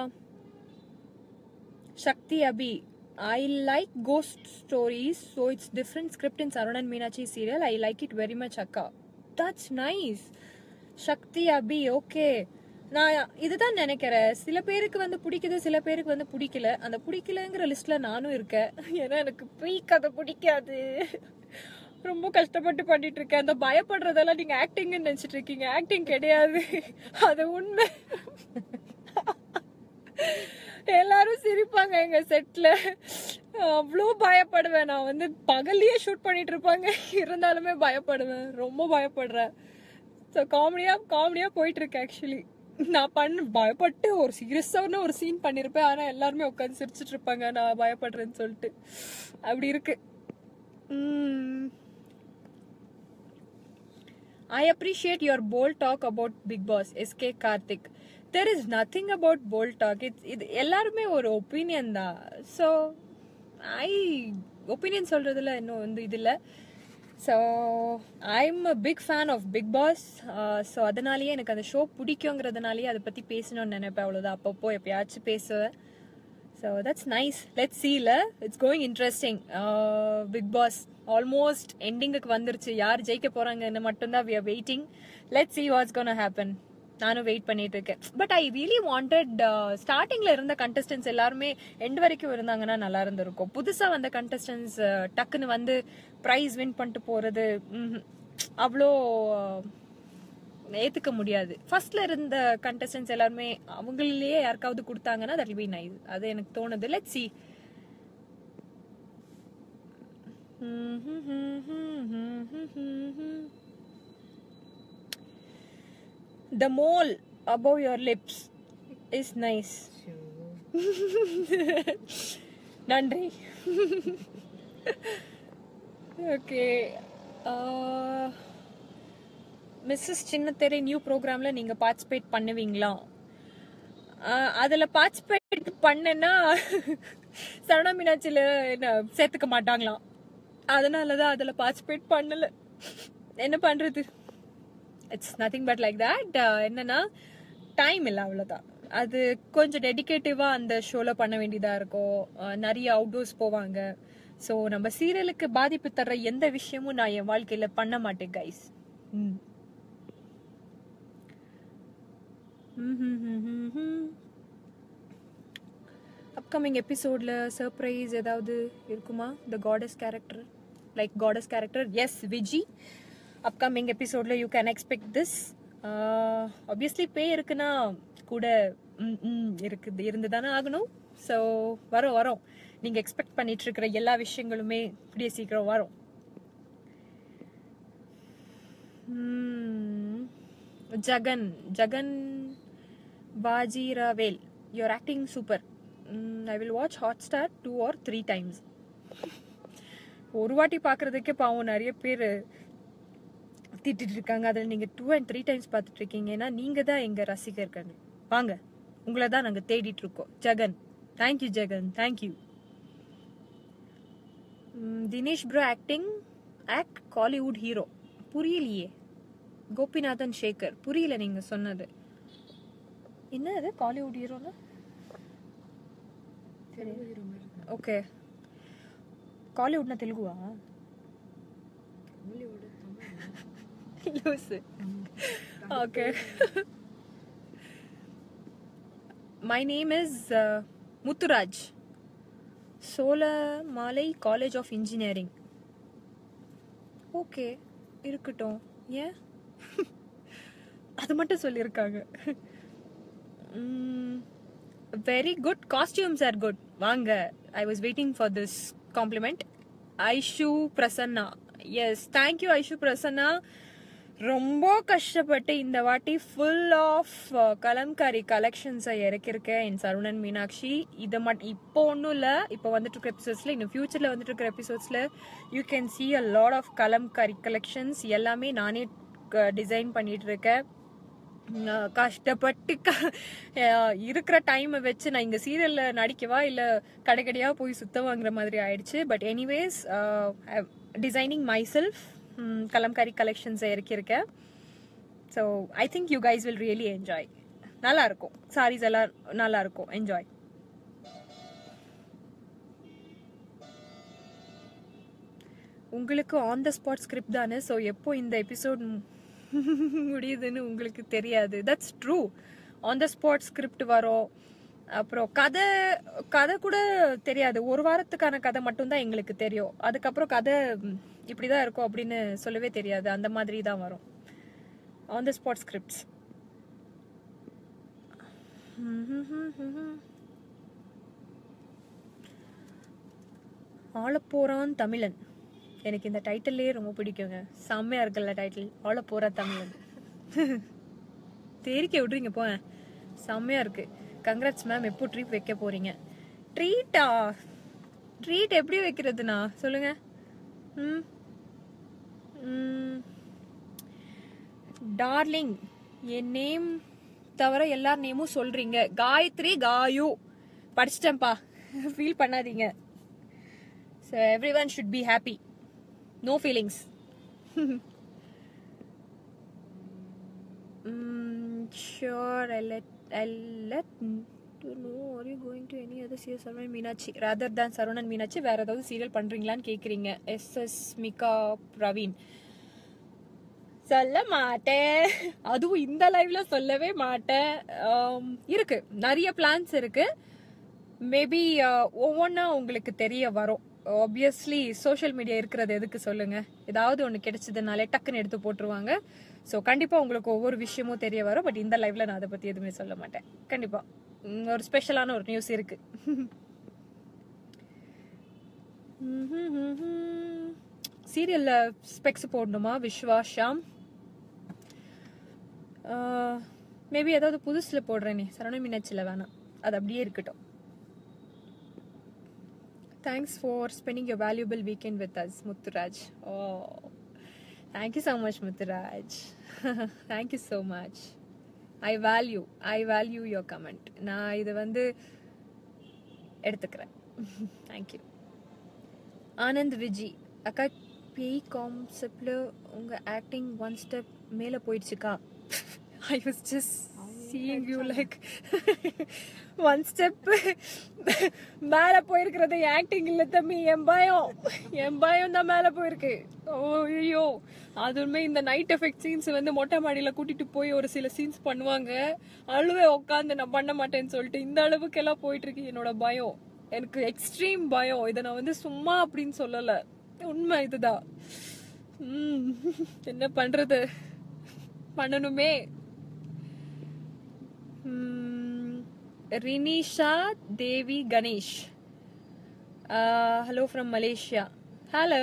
Shakti Abhi. I like ghost stories, so it's different script in Sarunan Meenachi serial. I like it very much, Akka. That's nice. Shakti Abhi, okay. நான் இதுதான் நினைக்கிறேன் சில பேருக்கு வந்து பிடிக்குது சில பேருக்கு வந்து பிடிக்கல அந்த பிடிக்கலங்கிற லிஸ்ட்ல நானும் இருக்கேன் ஏன்னா எனக்கு பீக் அதை பிடிக்காது ரொம்ப கஷ்டப்பட்டு பண்ணிட்டு இருக்கேன் அந்த பயப்படுறதெல்லாம் நீங்க ஆக்டிங்னு நினைச்சிட்டு இருக்கீங்க ஆக்டிங் கிடையாது அது உண்மை எல்லாரும் சிரிப்பாங்க எங்க செட்ல அவ்வளோ பயப்படுவேன் நான் வந்து பகல்லையே ஷூட் பண்ணிட்டு இருப்பாங்க இருந்தாலுமே பயப்படுவேன் ரொம்ப பயப்படுறேன் ஸோ காமெடியா காமெடியா போயிட்டு இருக்கு ஆக்சுவலி நான் பண்ண பயப்பட்டு ஒரு சீரியஸான ஒரு சீன் பண்ணியிருப்பேன் ஆனா எல்லாருமே உட்காந்து சிரிச்சிட்டு இருப்பாங்க நான் பயப்படுறேன்னு சொல்லிட்டு அப்படி இருக்கு உம் I appreciate your bold talk about Big Boss, SK Karthik. There is nothing about bold talk. It's, இது எல்லாருமே ஒரு ஒப்பீனியன் தான் ஸோ ஐ ஒப்பீனியன் சொல்றதுல இன்னும் வந்து இது இல்லை so I'm a big fan of Bigg Boss so அதனாலேயே எனக்கு அந்த ஷோ பிடிக்குங்கிறதுனாலேயே அதை பற்றி பேசணும்னு நினைப்பேன் அவ்வளோதான் அப்பப்போ எப்பயாச்சும் பேசுவேன் ஸோ தட்ஸ் நைஸ் லெட் சீல it's going interesting Bigg Boss almost எண்டிங்குக்கு வந்துருச்சு யார் ஜெயிக்க போறாங்கன்னு மட்டும்தான் we are waiting let see what's gonna happen நானும் வெயிட் பண்ணிட்டு இருக்கேன் பட் ஐ ரியலி வாண்டட் ஸ்டார்டிங்ல இருந்த கண்டஸ்டன்ஸ் எல்லாருமே எண்ட் வரைக்கும் இருந்தாங்கன்னா நல்லா இருந்திருக்கும் புதுசா வந்த கண்டஸ்டன்ஸ் டக்குன்னு வந்து ப்ரைஸ் வின் பண்ணிட்டு போறது ம்ஹும். அவ்வளோ ஏத்துக்க முடியாது ஃபர்ஸ்ட்ல இருந்த கண்டஸ்டன்ஸ் எல்லாருமே அவங்களிலேயே யாருக்காவது கொடுத்தாங்கன்னா தட் பி நைஸ் அது எனக்கு தோணுது let see The mole above your lips is nice. நன்றி ஓகே மிஸ்ஸஸ் சின்னத்தெரை நியூ ப்ரோக்ராம்ல நீங்க பார்ட்டிசிபேட் பண்ணுவீங்களா ஆஹ் அதுல பார்ட்டிசிபேட் பண்ணேன்னா சரணா மீனாட்சியில என்ன சேர்த்துக்க மாட்டாங்களாம் அதனாலதான் அதுல பார்ட்டிசிபேட் பண்ணல என்ன பண்றது it's nothing but like that என்னன்னா டைம் இல்லை அவ்வளோதான் அது கொஞ்சம் டெடிகேட்டிவா அந்த ஷோல பண்ண வேண்டியதா இருக்கும் அஹ் நிறைய அவுட்டோர்ஸ் போவாங்க ஸோ நம்ம சீரியலுக்கு பாதிப்பு தர்ற எந்த விஷயமும் நான் என் வாழ்க்கையில பண்ண மாட்டேன் கைஸ் ம் அப்கமிங் எபிசோட்ல சர்ப்ரைஸ் ஏதாவது இருக்குமா the goddess character like goddess character yes Viji upcoming எபிசோட்ல you can expect this obviously பே இருக்குன்னா கூட ம், ம், இருக்குது இருந்து தானே ஆகணும் ஸோ வரோம் வரோம் நீங்க எக்ஸ்பெக்ட் பண்ணிட்டு இருக்கிற எல்லா விஷயங்களுமே கூடிய சீக்கிரம் வரும் ம், Jagan Jagan Bajiravel your acting super I will watch Hotstar two or three times ஒரு வாட்டி பார்க்கறதுக்கே பாவம் நிறைய பேர் திட்டிட்டு இருக்காங்க அதில் நீங்கள் டூ அண்ட் த்ரீ டைம்ஸ் பார்த்துட்டு இருக்கீங்க ஏன்னா நீங்கள் தான் எங்கள் ரசிகர்கள் வாங்க உங்களை தான் நாங்கள் தேடிட்டு இருக்கோம் Jagan thank you Jagan thank you Dinesh bro acting act Kollywood hero புரியலையே கோபிநாதன் சேகர் புரியல நீங்க சொன்னது என்ன அது காலிவுட் ஹீரோனா ஓகே காலிவுட்னா தெலுங்குவா லூசு okay my name is Muthuraj Solamalai college of engineering okay இருக்கட்டும் ஏன் அது மட்டும் சொல்லியிருக்காங்க very good costumes are good வாங்க I was waiting for this compliment Aishu Prasanna yes thank you Aishu Prasanna ரொம்ப கஷ்டப்பட்டு இந்த வாட்டி ஃபுல் ஆஃப் கலம்காரி கலெக்ஷன்ஸை இறக்கிருக்கேன் என் சரவணன் மீனாட்சி இதை மட்டும் இப்போ ஒன்றும் இல்லை இப்போ வந்துட்டு இருக்கிற எபிசோட்ஸில் இன்னும் ஃபியூச்சரில் வந்துட்டு இருக்கிற எபிசோட்ஸில் you can see a lot of Kalamkari collections எல்லாமே நானே டிசைன் பண்ணிட்டு இருக்கேன் நான் கஷ்டப்பட்டு க- அஹ் இருக்கிற டைமை வச்சு நான் இங்க சீரியல்ல நடிக்கவா இல்ல கடைக்கடையா போய் சுத்த வாங்குற மாதிரி ஆயிடுச்சு but anyways designing myself kalamkari கலெக்ஷன்ஸை இறக்கியிருக்கேன் so I think you guys will really enjoy நல்லா இருக்கும் சாரீஸ் எல்லாம் நல்லா இருக்கும் என்ஜாய் உங்களுக்கு ஆன் த ஸ்பாட் ஸ்கிரிப்ட் தானே ஸோ எப்போ இந்த எபிசோட் முடியுதுன்னு உங்களுக்கு தெரியாது that's true on the spot script வரும் அப்புறம் கதை கதை கூட தெரியாது ஒரு வாரத்துக்கான கதை மட்டும்தான் எங்களுக்கு தெரியும் அதுக்கப்புறம் கதை ம், இப்படிதான் இருக்கும் அப்படின்னு சொல்லவே தெரியாது அந்த மாதிரி தான் வரும் ஆன் த ஸ்பாட் ஸ்கிரிப்ட்ஸ் ஆளப்போறான் தமிழன் எனக்கு இந்த டைட்டிலே ரொம்ப பிடிக்குங்க செம்மையா இருக்குல்ல டைட்டில் ஆளப்போறான் தமிழன் தேரிக்க விட்றீங்க போங்க செம்மையா இருக்கு கங்க்ராட்ஸ் மேம் எப்போ ட்ரீட் வைக்க போறீங்க ட்ரீட்டா ட்ரீட் எப்படி வைக்கிறதுண்ணா சொல்லுங்க ம் ம் டார்லிங் என் நேம் தவிர எல்லார் நேமும் சொல்றீங்க காயத்ரி காயு படிச்சிட்டேன்ப்பா ஃபீல் பண்ணாதீங்க so everyone should be happy no feelings sure I let I let to know are you going to any other serial Saravanan Meenakshi rather தான் சரவணன் மீனாட்சி வேற ஏதாவது சீரியல் பண்றீங்களான்னு கேக்குறீங்க எஸ் எஸ் மிகா பிரவீன் சொல்ல மாட்டேன் அதுவும் இந்த லைவ்ல சொல்லவே மாட்டேன் ஆம், இருக்கு நிறைய பிளான்ஸ் இருக்கு மேபி ஒவ்வொன்றா உங்களுக்கு தெரிய வரும் ஆப்வியஸ்லி சோஷியல் மீடியா இருக்கிறது எதுக்கு சொல்லுங்க ஏதாவது ஒன்று கிடைச்சதுனாலே டக்குன்னு எடுத்து போட்டுருவாங்க ஸோ கண்டிப்பா உங்களுக்கு ஒவ்வொரு விஷயமும் தெரிய வரும் பட் இந்த லைவ்ல நான் அதை பத்தி எதுவுமே சொல்ல மாட்டேன் கண்டிப்பா உம், ஒரு ஸ்பெஷலான ஒரு நியூஸ் இருக்கு சீரியல்ல ஸ்பெக்ஸ் போடணுமா விஸ்வா ஷாம் மேபி ஏதாவது புதுசுல போடுறேனே சரவண மீனாட்சியில் வேணாம் அது அப்படியே இருக்கட்டும் thanks for spending your valuable weekend with us Muthuraj oh thank you so much Muthuraj thank you so much I value I value your comment நான் இதை வந்து எடுத்துக்கிறேன் தேங்க்யூ ஆனந்த் விஜி அக்கா பேய் கான்செப்ட்ல உங்க ஆக்டிங் ஒன் ஸ்டெப் மேல போயிடுச்சுக்கா I was just seeing you like one step மேல போயிருக்கிறது ஆக்டிங் இல்ல தம்பி என் பயம் என் பயம் தான் மேல போயிருக்கு ஐயோ அதுவுமே இந்த நைட் எஃபெக்ட் சீன்ஸ் வந்து மொட்டை மாடியில கூட்டிட்டு போய் ஒரு சில சீன்ஸ் பண்ணுவாங்க அழுவே உட்காந்து நான் பண்ண மாட்டேன்னு சொல்லிட்டு இந்த அளவுக்கு எல்லாம் போயிட்டு இருக்கு என்னோட பயம் எனக்கு எக்ஸ்ட்ரீம் பயம் இதை நான் வந்து சும்மா அப்படின்னு சொல்லல உண்மை இதுதான் உம், என்ன பண்றது பண்ணணுமே உம், Rinisha Devi Ganesh hello from Malaysia hello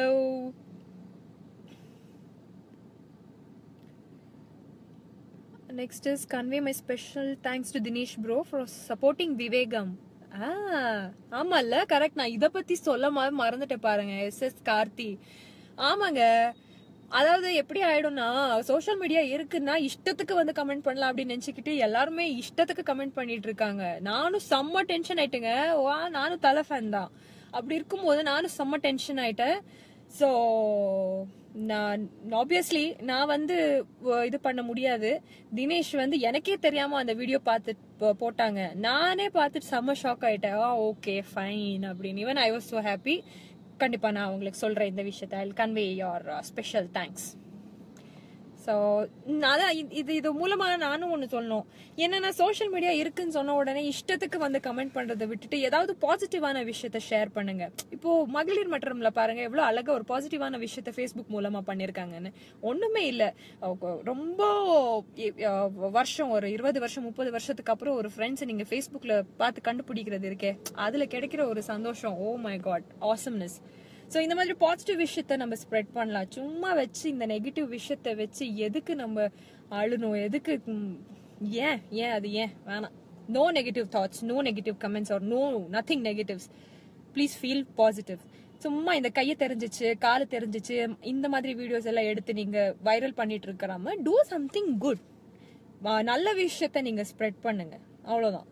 Next is convey my special thanks to Dinesh bro for supporting Vivegam. ஆ ஆமால்ல கரெக்ட் நான் இத பத்தி சொல்ல ம- மறந்துட்டேன் பாருங்க எஸ் எஸ் கார்த்தி ஆமாங்க அதாவது எப்படி ஆயிடும்னா சோஷியல் மீடியா இருக்குன்னா இஷ்டத்துக்கு வந்து கமெண்ட் பண்ணலாம் அப்படின்னு நினைச்சுக்கிட்டு எல்லாருமே இஷ்டத்துக்கு கமெண்ட் பண்ணிட்டு இருக்காங்க நானும் செம்ம டென்ஷன் ஆயிட்டுங்க வா நானும் தலை ஃபேன் தான் அப்படி இருக்கும்போது நானும் செம்ம டென்ஷன் ஆயிட்டேன் ஸோ நான் ஆப்வியஸ்லி நான் வந்து வ- இது பண்ண முடியாது தினேஷ் வந்து எனக்கே தெரியாம அந்த வீடியோ பார்த்து போ- போட்டாங்க நானே பார்த்துட்டு செம்ம ஷாக் ஆயிட்டேன் ஆ ஓகே ஃபைன் அப்படின்னு even I was so happy கண்டிப்பா நான் உங்களுக்கு சொல்றேன் இந்த விஷயத்த I convey your special thanks so அதான் இது- இது இது மூலமா நானும் ஒன்று சொல்லணும் என்னன்னா சோஷியல் மீடியா இருக்குன்னு சொன்ன உடனே இஷ்டத்துக்கு வந்து கமெண்ட் பண்றதை விட்டுட்டு ஏதாவது பாசிட்டிவான விஷயத்த ஷேர் பண்ணுங்க இப்போ மகளிர் மன்றம்ல பாருங்க எவ்வளவு அழகா ஒரு பாசிட்டிவான விஷயத்த ஃபேஸ்புக் மூலமா பண்ணிருக்காங்கன்னு ஒண்ணுமே இல்ல அவங்க ரொம்ப இ- அஹ் வருஷம் ஒரு இருபது வருஷம் முப்பது வருஷத்துக்கு அப்புறம் ஒரு ஃப்ரெண்ட்ஸ் நீங்க ஃபேஸ்புக்ல பார்த்து கண்டுபிடிக்கிறது இருக்கே அதுல கிடைக்கிற ஒரு சந்தோஷம் oh my God awesomeness so இந்த மாதிரி பாசிட்டிவ் விஷயத்த நம்ம ஸ்ப்ரெட் பண்ணலாம் சும்மா வச்சு இந்த நெகட்டிவ் விஷயத்த வச்சு எதுக்கு நம்ம அழுணும் எதுக்கு ம், ஏன் ஏன் அது ஏன் வேணாம் no negative thoughts no negative comments are no nothing negatives please feel positive சும்மா இந்த கையை தெரிஞ்சிச்சு காலை தெரிஞ்சிச்சு இந்த மாதிரி வீடியோஸ் எல்லாம் எடுத்து நீங்க வைரல் பண்ணிட்டு இருக்கிறாம டூ சம்திங் குட் நல்ல விஷயத்த நீங்க ஸ்ப்ரெட் பண்ணுங்க அவ்வளவுதான்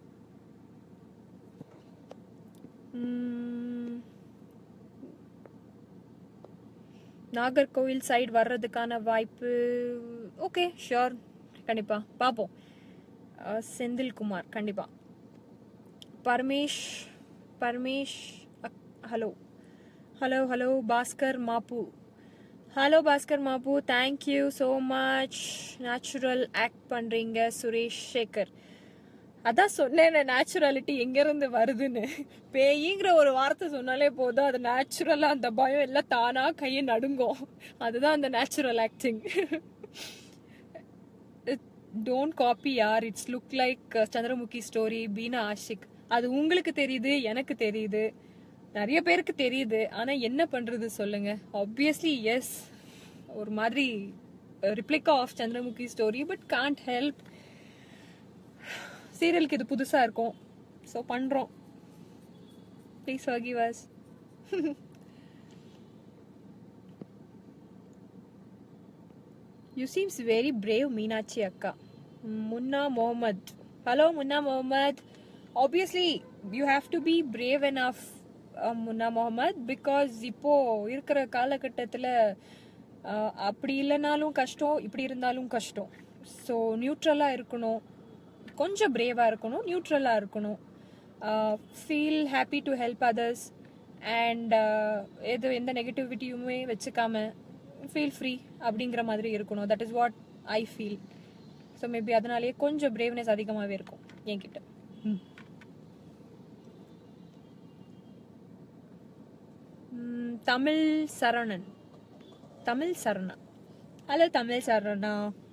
உம் நாகர்கோவில் சைடு வர்றதுக்கான வாய்ப்பு ஓகே ஷியோர் கண்டிப்பா பார்ப்போம் அஹ், செந்தில்குமார் கண்டிப்பா Paramesh Paramesh hello hello hello Bhaskar Mappu hello Bhaskar Mabu thank you so much natural act பண்ணுறீங்க சுரேஷ் சேகர் அதான் சொன்னேன் நேச்சுராலிட்டி எங்கேருந்து வருதுன்னு பேய்ங்கிற ஒரு வார்த்தை சொன்னாலே போதும் அது நேச்சுரலாக அந்த பயம் எல்லாம் தானாக கையை நடுங்கும் அதுதான் அந்த நேச்சுரல் ஆக்டிங் டோன்ட் காப்பி யார் it's look like Chandramukhi story Beena Ashik அது உங்களுக்கு தெரியுது எனக்கு தெரியுது நிறைய பேருக்கு தெரியுது ஆனா என்ன பண்றது சொல்லுங்க ஆப்வியஸ்லி எஸ் ஒரு மாதிரி replica of Chandramukhi story but can't help சீரியலுக்கு இது புதுசா இருக்கும் ஸோ பண்றோம் please forgive us you seems very brave Meenakshi அக்கா Munna Mohammed hello Munna Mohammed obviously you have to be brave and of Munna Mohammed because இப்போ இருக்கிற காலகட்டத்தில் அப்படி இல்லைனாலும் கஷ்டம் இப்படி இருந்தாலும் கஷ்டம் ஸோ நியூட்ரலாக இருக்கணும் கொஞ்சம் பிரேவாக இருக்கணும் நியூட்ரலாக இருக்கணும் feel happy to help others and எது எந்த நெகட்டிவிட்டியுமே வச்சுக்காம ஃபீல் ஃப்ரீ அப்படிங்கிற மாதிரி இருக்கணும் that is what I feel so maybe அதனாலேயே கொஞ்சம் பிரேவ்னஸ் அதிகமாகவே இருக்கும் என்கிட்ட ம். ம், தமிழ் சரணன் தமிழ் சரணா ஹலோ தமிழ் சரணா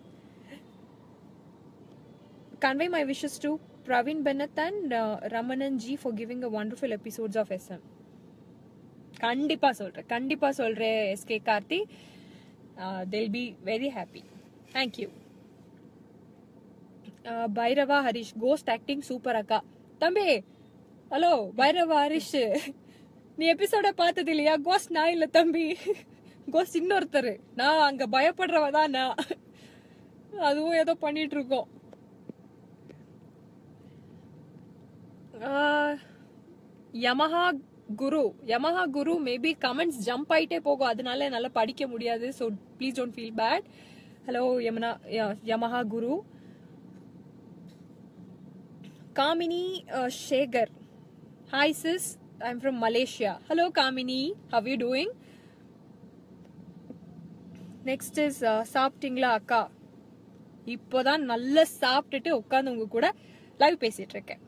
convey my wishes to Praveen Bennett and uh, Ramanan G for giving a wonderful episodes of SM. கண்டிப்பா சொல்றேன் கண்டிப்பா சொல்றேன் SK Karthi they'll be very happy thank you uh, Bhairava Harish ghost acting super அக்கா தம்பி ஹலோ பைரவா ஹரிஷ் நீ எபிசோட பார்த்தது இல்லையா கோஸ்ட் நான் இல்ல தம்பி கோஸ்ட் இன்னொருத்தர் நான் அங்க பயப்படுறவ தான் நான் அதுவும் ஏதோ பண்ணிட்டு இருக்கோம் Yamaha Guru Yamaha Guru maybe comments jump ஆயிட்டே போகும் அதனால என்னால படிக்க முடியாது so please don't feel bad hello Yamuna Yamaha Guru Kamini Shekar hi sis I am from Malaysia hello Kamini how you doing next is சாப்பிட்டீங்களா அக்கா இப்போதான் நல்லா சாப்பிட்டுட்டு உட்காந்து உங்க கூட லைவ் பேசிட்டு இருக்கேன்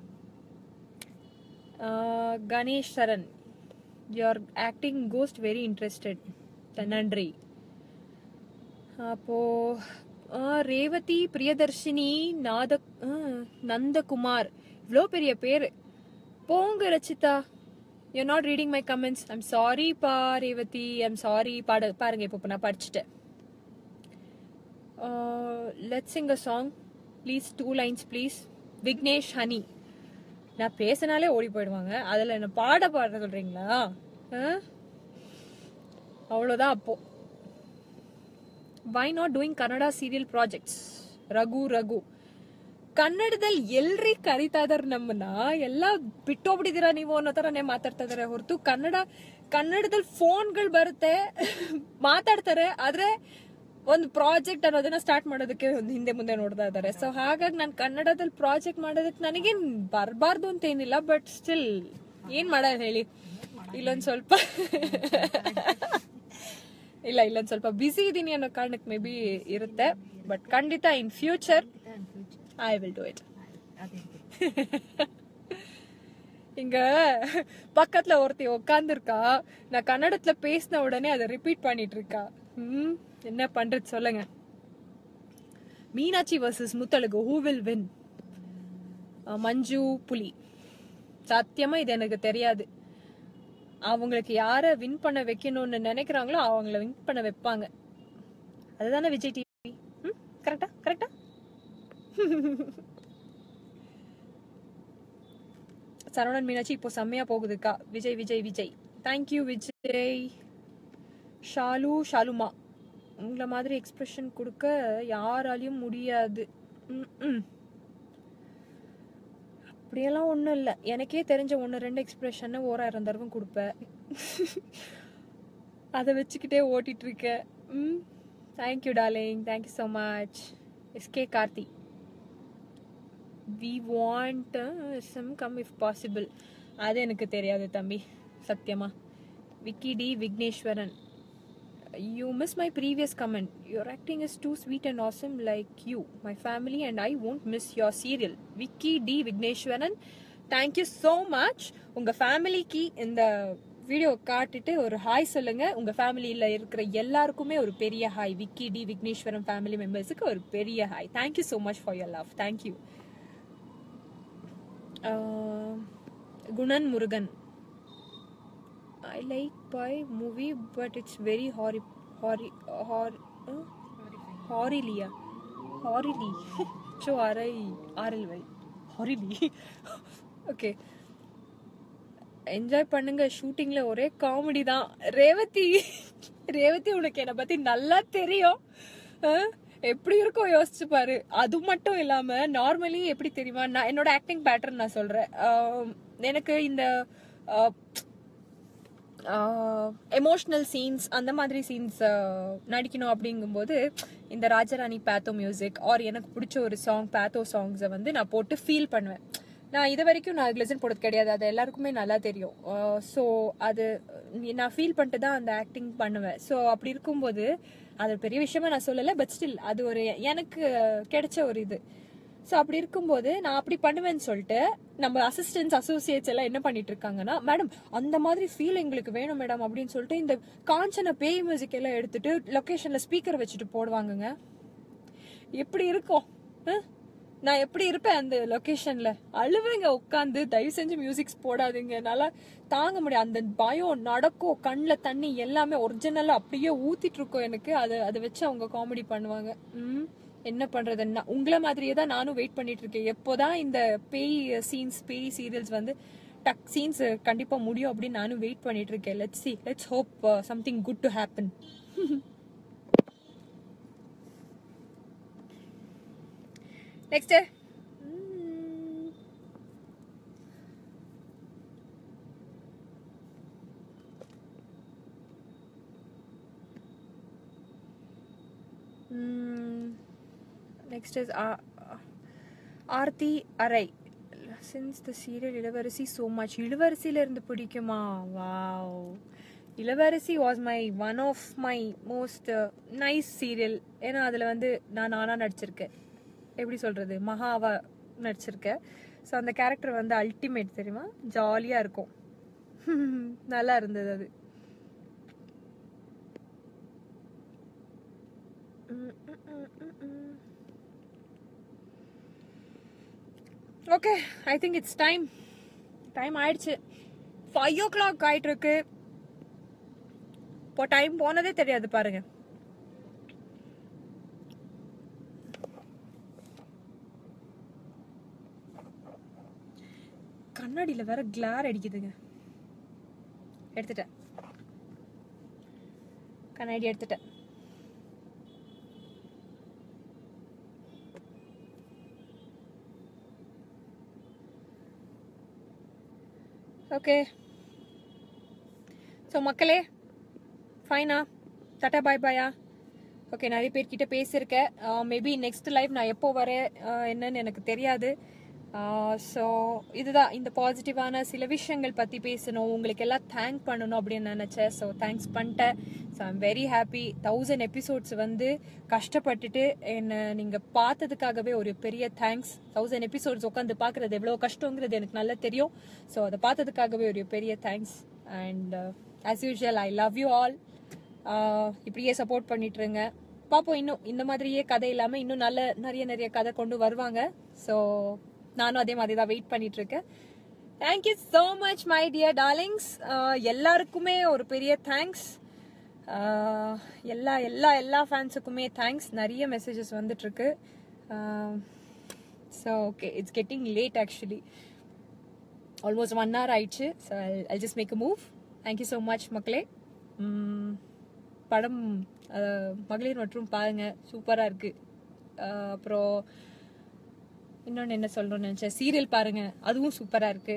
Ganesh Saran your acting ghost very interested நன்றி அப்போ ஆ, ரேவதி பிரியதர்ஷினி நாத ஆ, நந்தகுமார் இவ்வளோ பெரிய பேர் போங்க Rachitha you not reading my comments I'm sorry பா ரேவதி ஐம் சாரி பாட பாருங்க இப்போ நான் படிச்சுட்டேன் let sing a song please two lines please Vignesh honey நான் பேசினாலே ஓடி போயிடுவாங்க அதில் என்ன பாட பாட சொல்றீங்களா ஆ? அவ்வளோதான் அப்போ why not doing Kannada serial projects Raghu Raghu ಕನ್ನಡದಲ್ಲಿ ಎಲ್ರಿ ಕರಿತಾ ಇದಾರೆ ನಮ್ಮನ್ನ ಎಲ್ಲ ಬಿಟ್ಟೋಗ್ಬಿಟ್ಟಿದೀರಾ ನೀವು ಅನ್ನೋ ತರನೇ ಮಾತಾಡ್ತಾ ಇದಾರೆ ಹೊರತು ಕನ್ನಡ ಕನ್ನಡದಲ್ಲಿ ಫೋನ್ಗಳು ಬರುತ್ತೆ ಮಾತಾಡ್ತಾರೆ ಆದ್ರೆ ಒಂದು ಪ್ರಾಜೆಕ್ಟ್ ಅನ್ನೋದನ್ನ ಸ್ಟಾರ್ಟ್ ಮಾಡೋದಕ್ಕೆ ಒಂದು ಹಿಂದೆ ಮುಂದೆ ನೋಡ್ತಾ ಇದ್ದಾರೆ ಸೊ ಹಾಗಾಗಿ ನಾನು ಕನ್ನಡದಲ್ಲಿ ಪ್ರಾಜೆಕ್ಟ್ ಮಾಡೋದಕ್ಕೆ ನನಗೇನ್ ಬರಬಾರ್ದು ಅಂತ ಏನಿಲ್ಲ ಬಟ್ ಸ್ಟಿಲ್ ಏನ್ ಮಾಡೋದು ಹೇಳಿ ಇಲ್ಲೊಂದ್ ಸ್ವಲ್ಪ ಇಲ್ಲ ಇಲ್ಲೊಂದ್ ಸ್ವಲ್ಪ ಬಿಸಿ ಇದೀನಿ ಅನ್ನೋ ಕಾರಣಕ್ಕೆ ಮೇ ಬಿ ಇರುತ್ತೆ ಬಟ್ ಖಂಡಿತ in future I will do it இங்க பக்கத்துல ஒருத்தி உட்காந்துருக்கா நான் கன்னடத்துல பேசின உடனே அதை ரிப்பீட் பண்ணிட்டு இருக்கா ம் என்ன பண்றது சொல்லுங்க Meenakshi versus Muthazhagu who will win Manju புலி சத்தியமா இது எனக்கு தெரியாது அவங்களுக்கு யார வின் பண்ண வைக்கணும்னு நினைக்கிறாங்களோ அவங்கள வின் பண்ண வைப்பாங்க அதுதானே விஜய் டிவி ம் கரெக்டா கரெக்டா சரவணன் மீனாட்சி இப்போ செம்மையா போகுதுக்கா விஜய் விஜய் விஜய் தேங்க்யூ விஜய் ஷாலு ஷாலுமா உங்களை மாதிரி எக்ஸ்பிரஷன் கொடுக்க யாராலையும் முடியாது ம்ம். அப்படியெல்லாம் ஒன்றும் இல்லை எனக்கே தெரிஞ்ச ஒன்று ரெண்டு எக்ஸ்பிரஷன் ஓராயிரம் தடவை கொடுப்பேன் அதை வச்சுக்கிட்டே ஓட்டிட்டு இருக்கேன் ம் thank you darling thank you so much SK Karthi we want some come if possible அது எனக்கு தெரியாது தம்பி சத்தியமா Vicky D Vigneshwaran you miss my previous comment. Your acting is too sweet and awesome like you. My family and I won't miss your serial. Vicky D. Vigneshwaran. Thank you so much. உங்க ஃபேமிலிக்கு இந்த வீடியோ காட்டிட்டு ஒரு ஹாய் சொல்லுங்க உங்க ஃபேமிலியில இருக்கிற எல்லாருக்குமே ஒரு பெரிய hi Vicky D Vigneshwaram family மெம்பர்ஸுக்கு ஒரு பெரிய hi thank you so much for your love thank you Gunan Murugan I like by movie, but it's very horri horri hor uh, horribly horribly. So R I R L Y horribly. okay. Enjoy பண்ணுங்க ஷூட்டிங்ல ஒரே காமெடி தான் ரேவதி ரேவதி உனக்கு என்னை பத்தி நல்லா தெரியும் அஹ், எப்படி இருக்கும் யோசிச்சு பாரு அது மட்டும் இல்லாம நார்மலி எப்படி தெரியுமா நான் என்னோட ஆக்டிங் பேட்டர்ன் நான் சொல்றேன் அஹ், எனக்கு இந்த அஹ், எமோஷ்னல் சீன்ஸ் அந்த மாதிரி சீன்ஸ் நடிக்கணும் அப்படிங்கும்போது இந்த ராஜராணி பேத்தோ மியூசிக் ஆர் எனக்கு பிடிச்ச ஒரு சாங் பேத்தோ சாங்ஸை வந்து நான் போட்டு ஃபீல் பண்ணுவேன் நான் இது வரைக்கும் நான் கிளிசன் போட்டது கிடையாது அது எல்லாருக்குமே நல்லா தெரியும் ஸோ அது நான் ஃபீல் பண்ணிட்டு தான் அந்த ஆக்டிங் பண்ணுவேன் ஸோ அப்படி இருக்கும்போது அது ஒரு பெரிய விஷயமா நான் சொல்லலை பட் ஸ்டில் அது ஒரு எனக்கு கிடைச்ச ஒரு இது ஸோ அப்படி இருக்கும்போது நான் அப்படி பண்ணுவேன்னு சொல்லிட்டு நம்ம அசிஸ்டன்ஸ் அசோசியேட்ஸ் எல்லாம் என்ன பண்ணிட்டு இருக்காங்கன்னா மேடம் அந்த மாதிரி ஃபீல் எங்களுக்கு வேணும் மேடம் அப்படின்னு சொல்லிட்டு இந்த காஞ்சன பேய் மியூசிக் எல்லாம் எடுத்துட்டு லொக்கேஷன்ல ஸ்பீக்கர் வச்சுட்டு போடுவாங்கங்க எப்படி இருக்கும் அஹ்? நான் எப்படி இருப்பேன் அந்த லொகேஷன்ல அழுவேங்க உட்காந்து தயவு செஞ்சு மியூசிக்ஸ் போடாதீங்க என்னால தாங்க முடியாது அந்த பயம் நடக்கும் கண்ணில் தண்ணி எல்லாமே ஒரிஜினலா அப்படியே ஊத்திட்டு இருக்கும் எனக்கு அதை அதை வச்சு அவங்க காமெடி பண்ணுவாங்க ம் என்ன பண்றது நான் உங்களை மாதிரியே தான் நானும் வெயிட் பண்ணிட்டு இருக்கேன் எப்போதான் இந்த பேய் சீன்ஸ் பேய் சீரியல்ஸ் வந்து டக் சீன்ஸ் கண்டிப்பா முடியும் அப்படின்னு நானும் வெயிட் பண்ணிட்டு இருக்கேன் let's see let's hope something good to happen next next is Aarthi அரை since the serial Ilavarasi so much இளவரசியில இருந்து பிடிக்குமா wow Ilavarasi was my one of my most nice serial ஏன்னா அதில் வந்து நான் நானாக நடிச்சிருக்கேன் எப்படி சொல்கிறது மகாவா நடிச்சிருக்கேன் ஸோ அந்த கேரக்டர் வந்து அல்டிமேட் தெரியுமா ஜாலியாக இருக்கும் நல்லா இருந்தது அது okay I think it's time time ஆயிடுச்சு ஃபைவ் ஓ கிளாக் ஆயிட்டு இருக்கு இப்போ டைம் போனதே தெரியாது பாருங்க கண்ணாடியில் வேற கிளார் அடிக்குதுங்க எடுத்துட்டேன் கண்ணாடி எடுத்துட்டேன் ஓகே ஸோ மக்களே ஃபைனா டாட்டா பாய் பாயா ஓகே நிறைய பேர்கிட்ட பேசியிருக்கேன் மேபி நெக்ஸ்ட் லைவ் நான் எப்போ வரேன் ஆஹ் என்னன்னு எனக்கு தெரியாது ஸோ இதுதான் இந்த பாசிட்டிவான சில விஷயங்கள் பற்றி பேசணும் உங்களுக்கு எல்லாம் தேங்க் பண்ணணும் அப்படின்னு நினச்சேன் ஸோ தேங்க்ஸ் பண்ணிட்டேன் so I'm very happy thousand episodes வந்து கஷ்டப்பட்டுட்டு என்னை நீங்கள் பார்த்ததுக்காகவே ஒரு பெரிய தேங்க்ஸ் தௌசண்ட் எபிசோட்ஸ் உட்காந்து பார்க்குறது எவ்வளோ கஷ்டங்கிறது எனக்கு நல்லா தெரியும் ஸோ அதை பார்த்ததுக்காகவே ஒரு பெரிய thanks and as usual I love you all இப்படியே சப்போர்ட் பண்ணிட்டுருங்க பார்ப்போம் இன்னும் இந்த மாதிரியே கதை இல்லாமல் இன்னும் நல்ல நிறைய நிறைய கதை கொண்டு வருவாங்க ஸோ நானும் அதே மாதிரி தான் வெயிட் பண்ணிட்டு இருக்கேன் thank you so much my dear darlings எல்லாருக்குமே ஒரு பெரிய தேங்க்ஸ் எல்லா எல்லா எல்லா ஃபேன்ஸுக்குமே தேங்க்ஸ் நிறைய மெசேஜஸ் வந்துட்டு இருக்கு so okay it's getting late actually almost one hour ஆயிடுச்சு so I just make a move thank you so much மக்களே உம், படம் அஹ், மகளிர் மற்றும் பாருங்க சூப்பராக இருக்கு அஹ், அப்புறம் இன்னொன்று என்ன சொல்லணும்னு நினச்சேன் சீரியல் பாருங்க அதுவும் சூப்பராக இருக்கு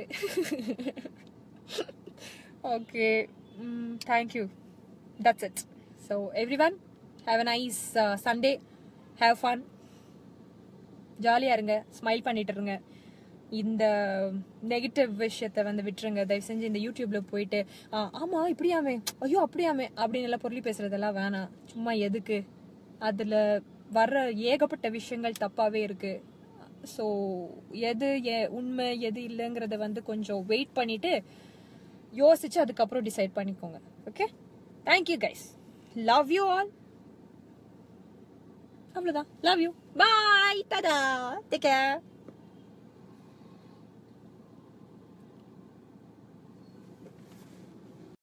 okay thank you that's it so everyone have a nice Sunday have fun ஜாலியாக இருங்க ஸ்மைல் பண்ணிட்டு இருங்க இந்த நெகட்டிவ் விஷயத்த வந்து விட்டுருங்க தயவு செஞ்சு இந்த யூடியூப்ல போயிட்டு "ஆ, ஆமா இப்படியாமே ஐயோ அப்படியாமே அப்படின்னு எல்லாம் பொருளி பேசுறதெல்லாம் வேணாம் சும்மா எதுக்கு அதுல வர்ற ஏகப்பட்ட விஷயங்கள் தப்பாவே இருக்கு ஸோ எது எ- உண்மை எது இல்லைங்கிறத வந்து கொஞ்சம் வெயிட் பண்ணிட்டு யோசிச்சு அதுக்கப்புறம் டிசைட் பண்ணிக்கோங்க okay thank you guys love you all அவ்வளோதான் love you bye tata take care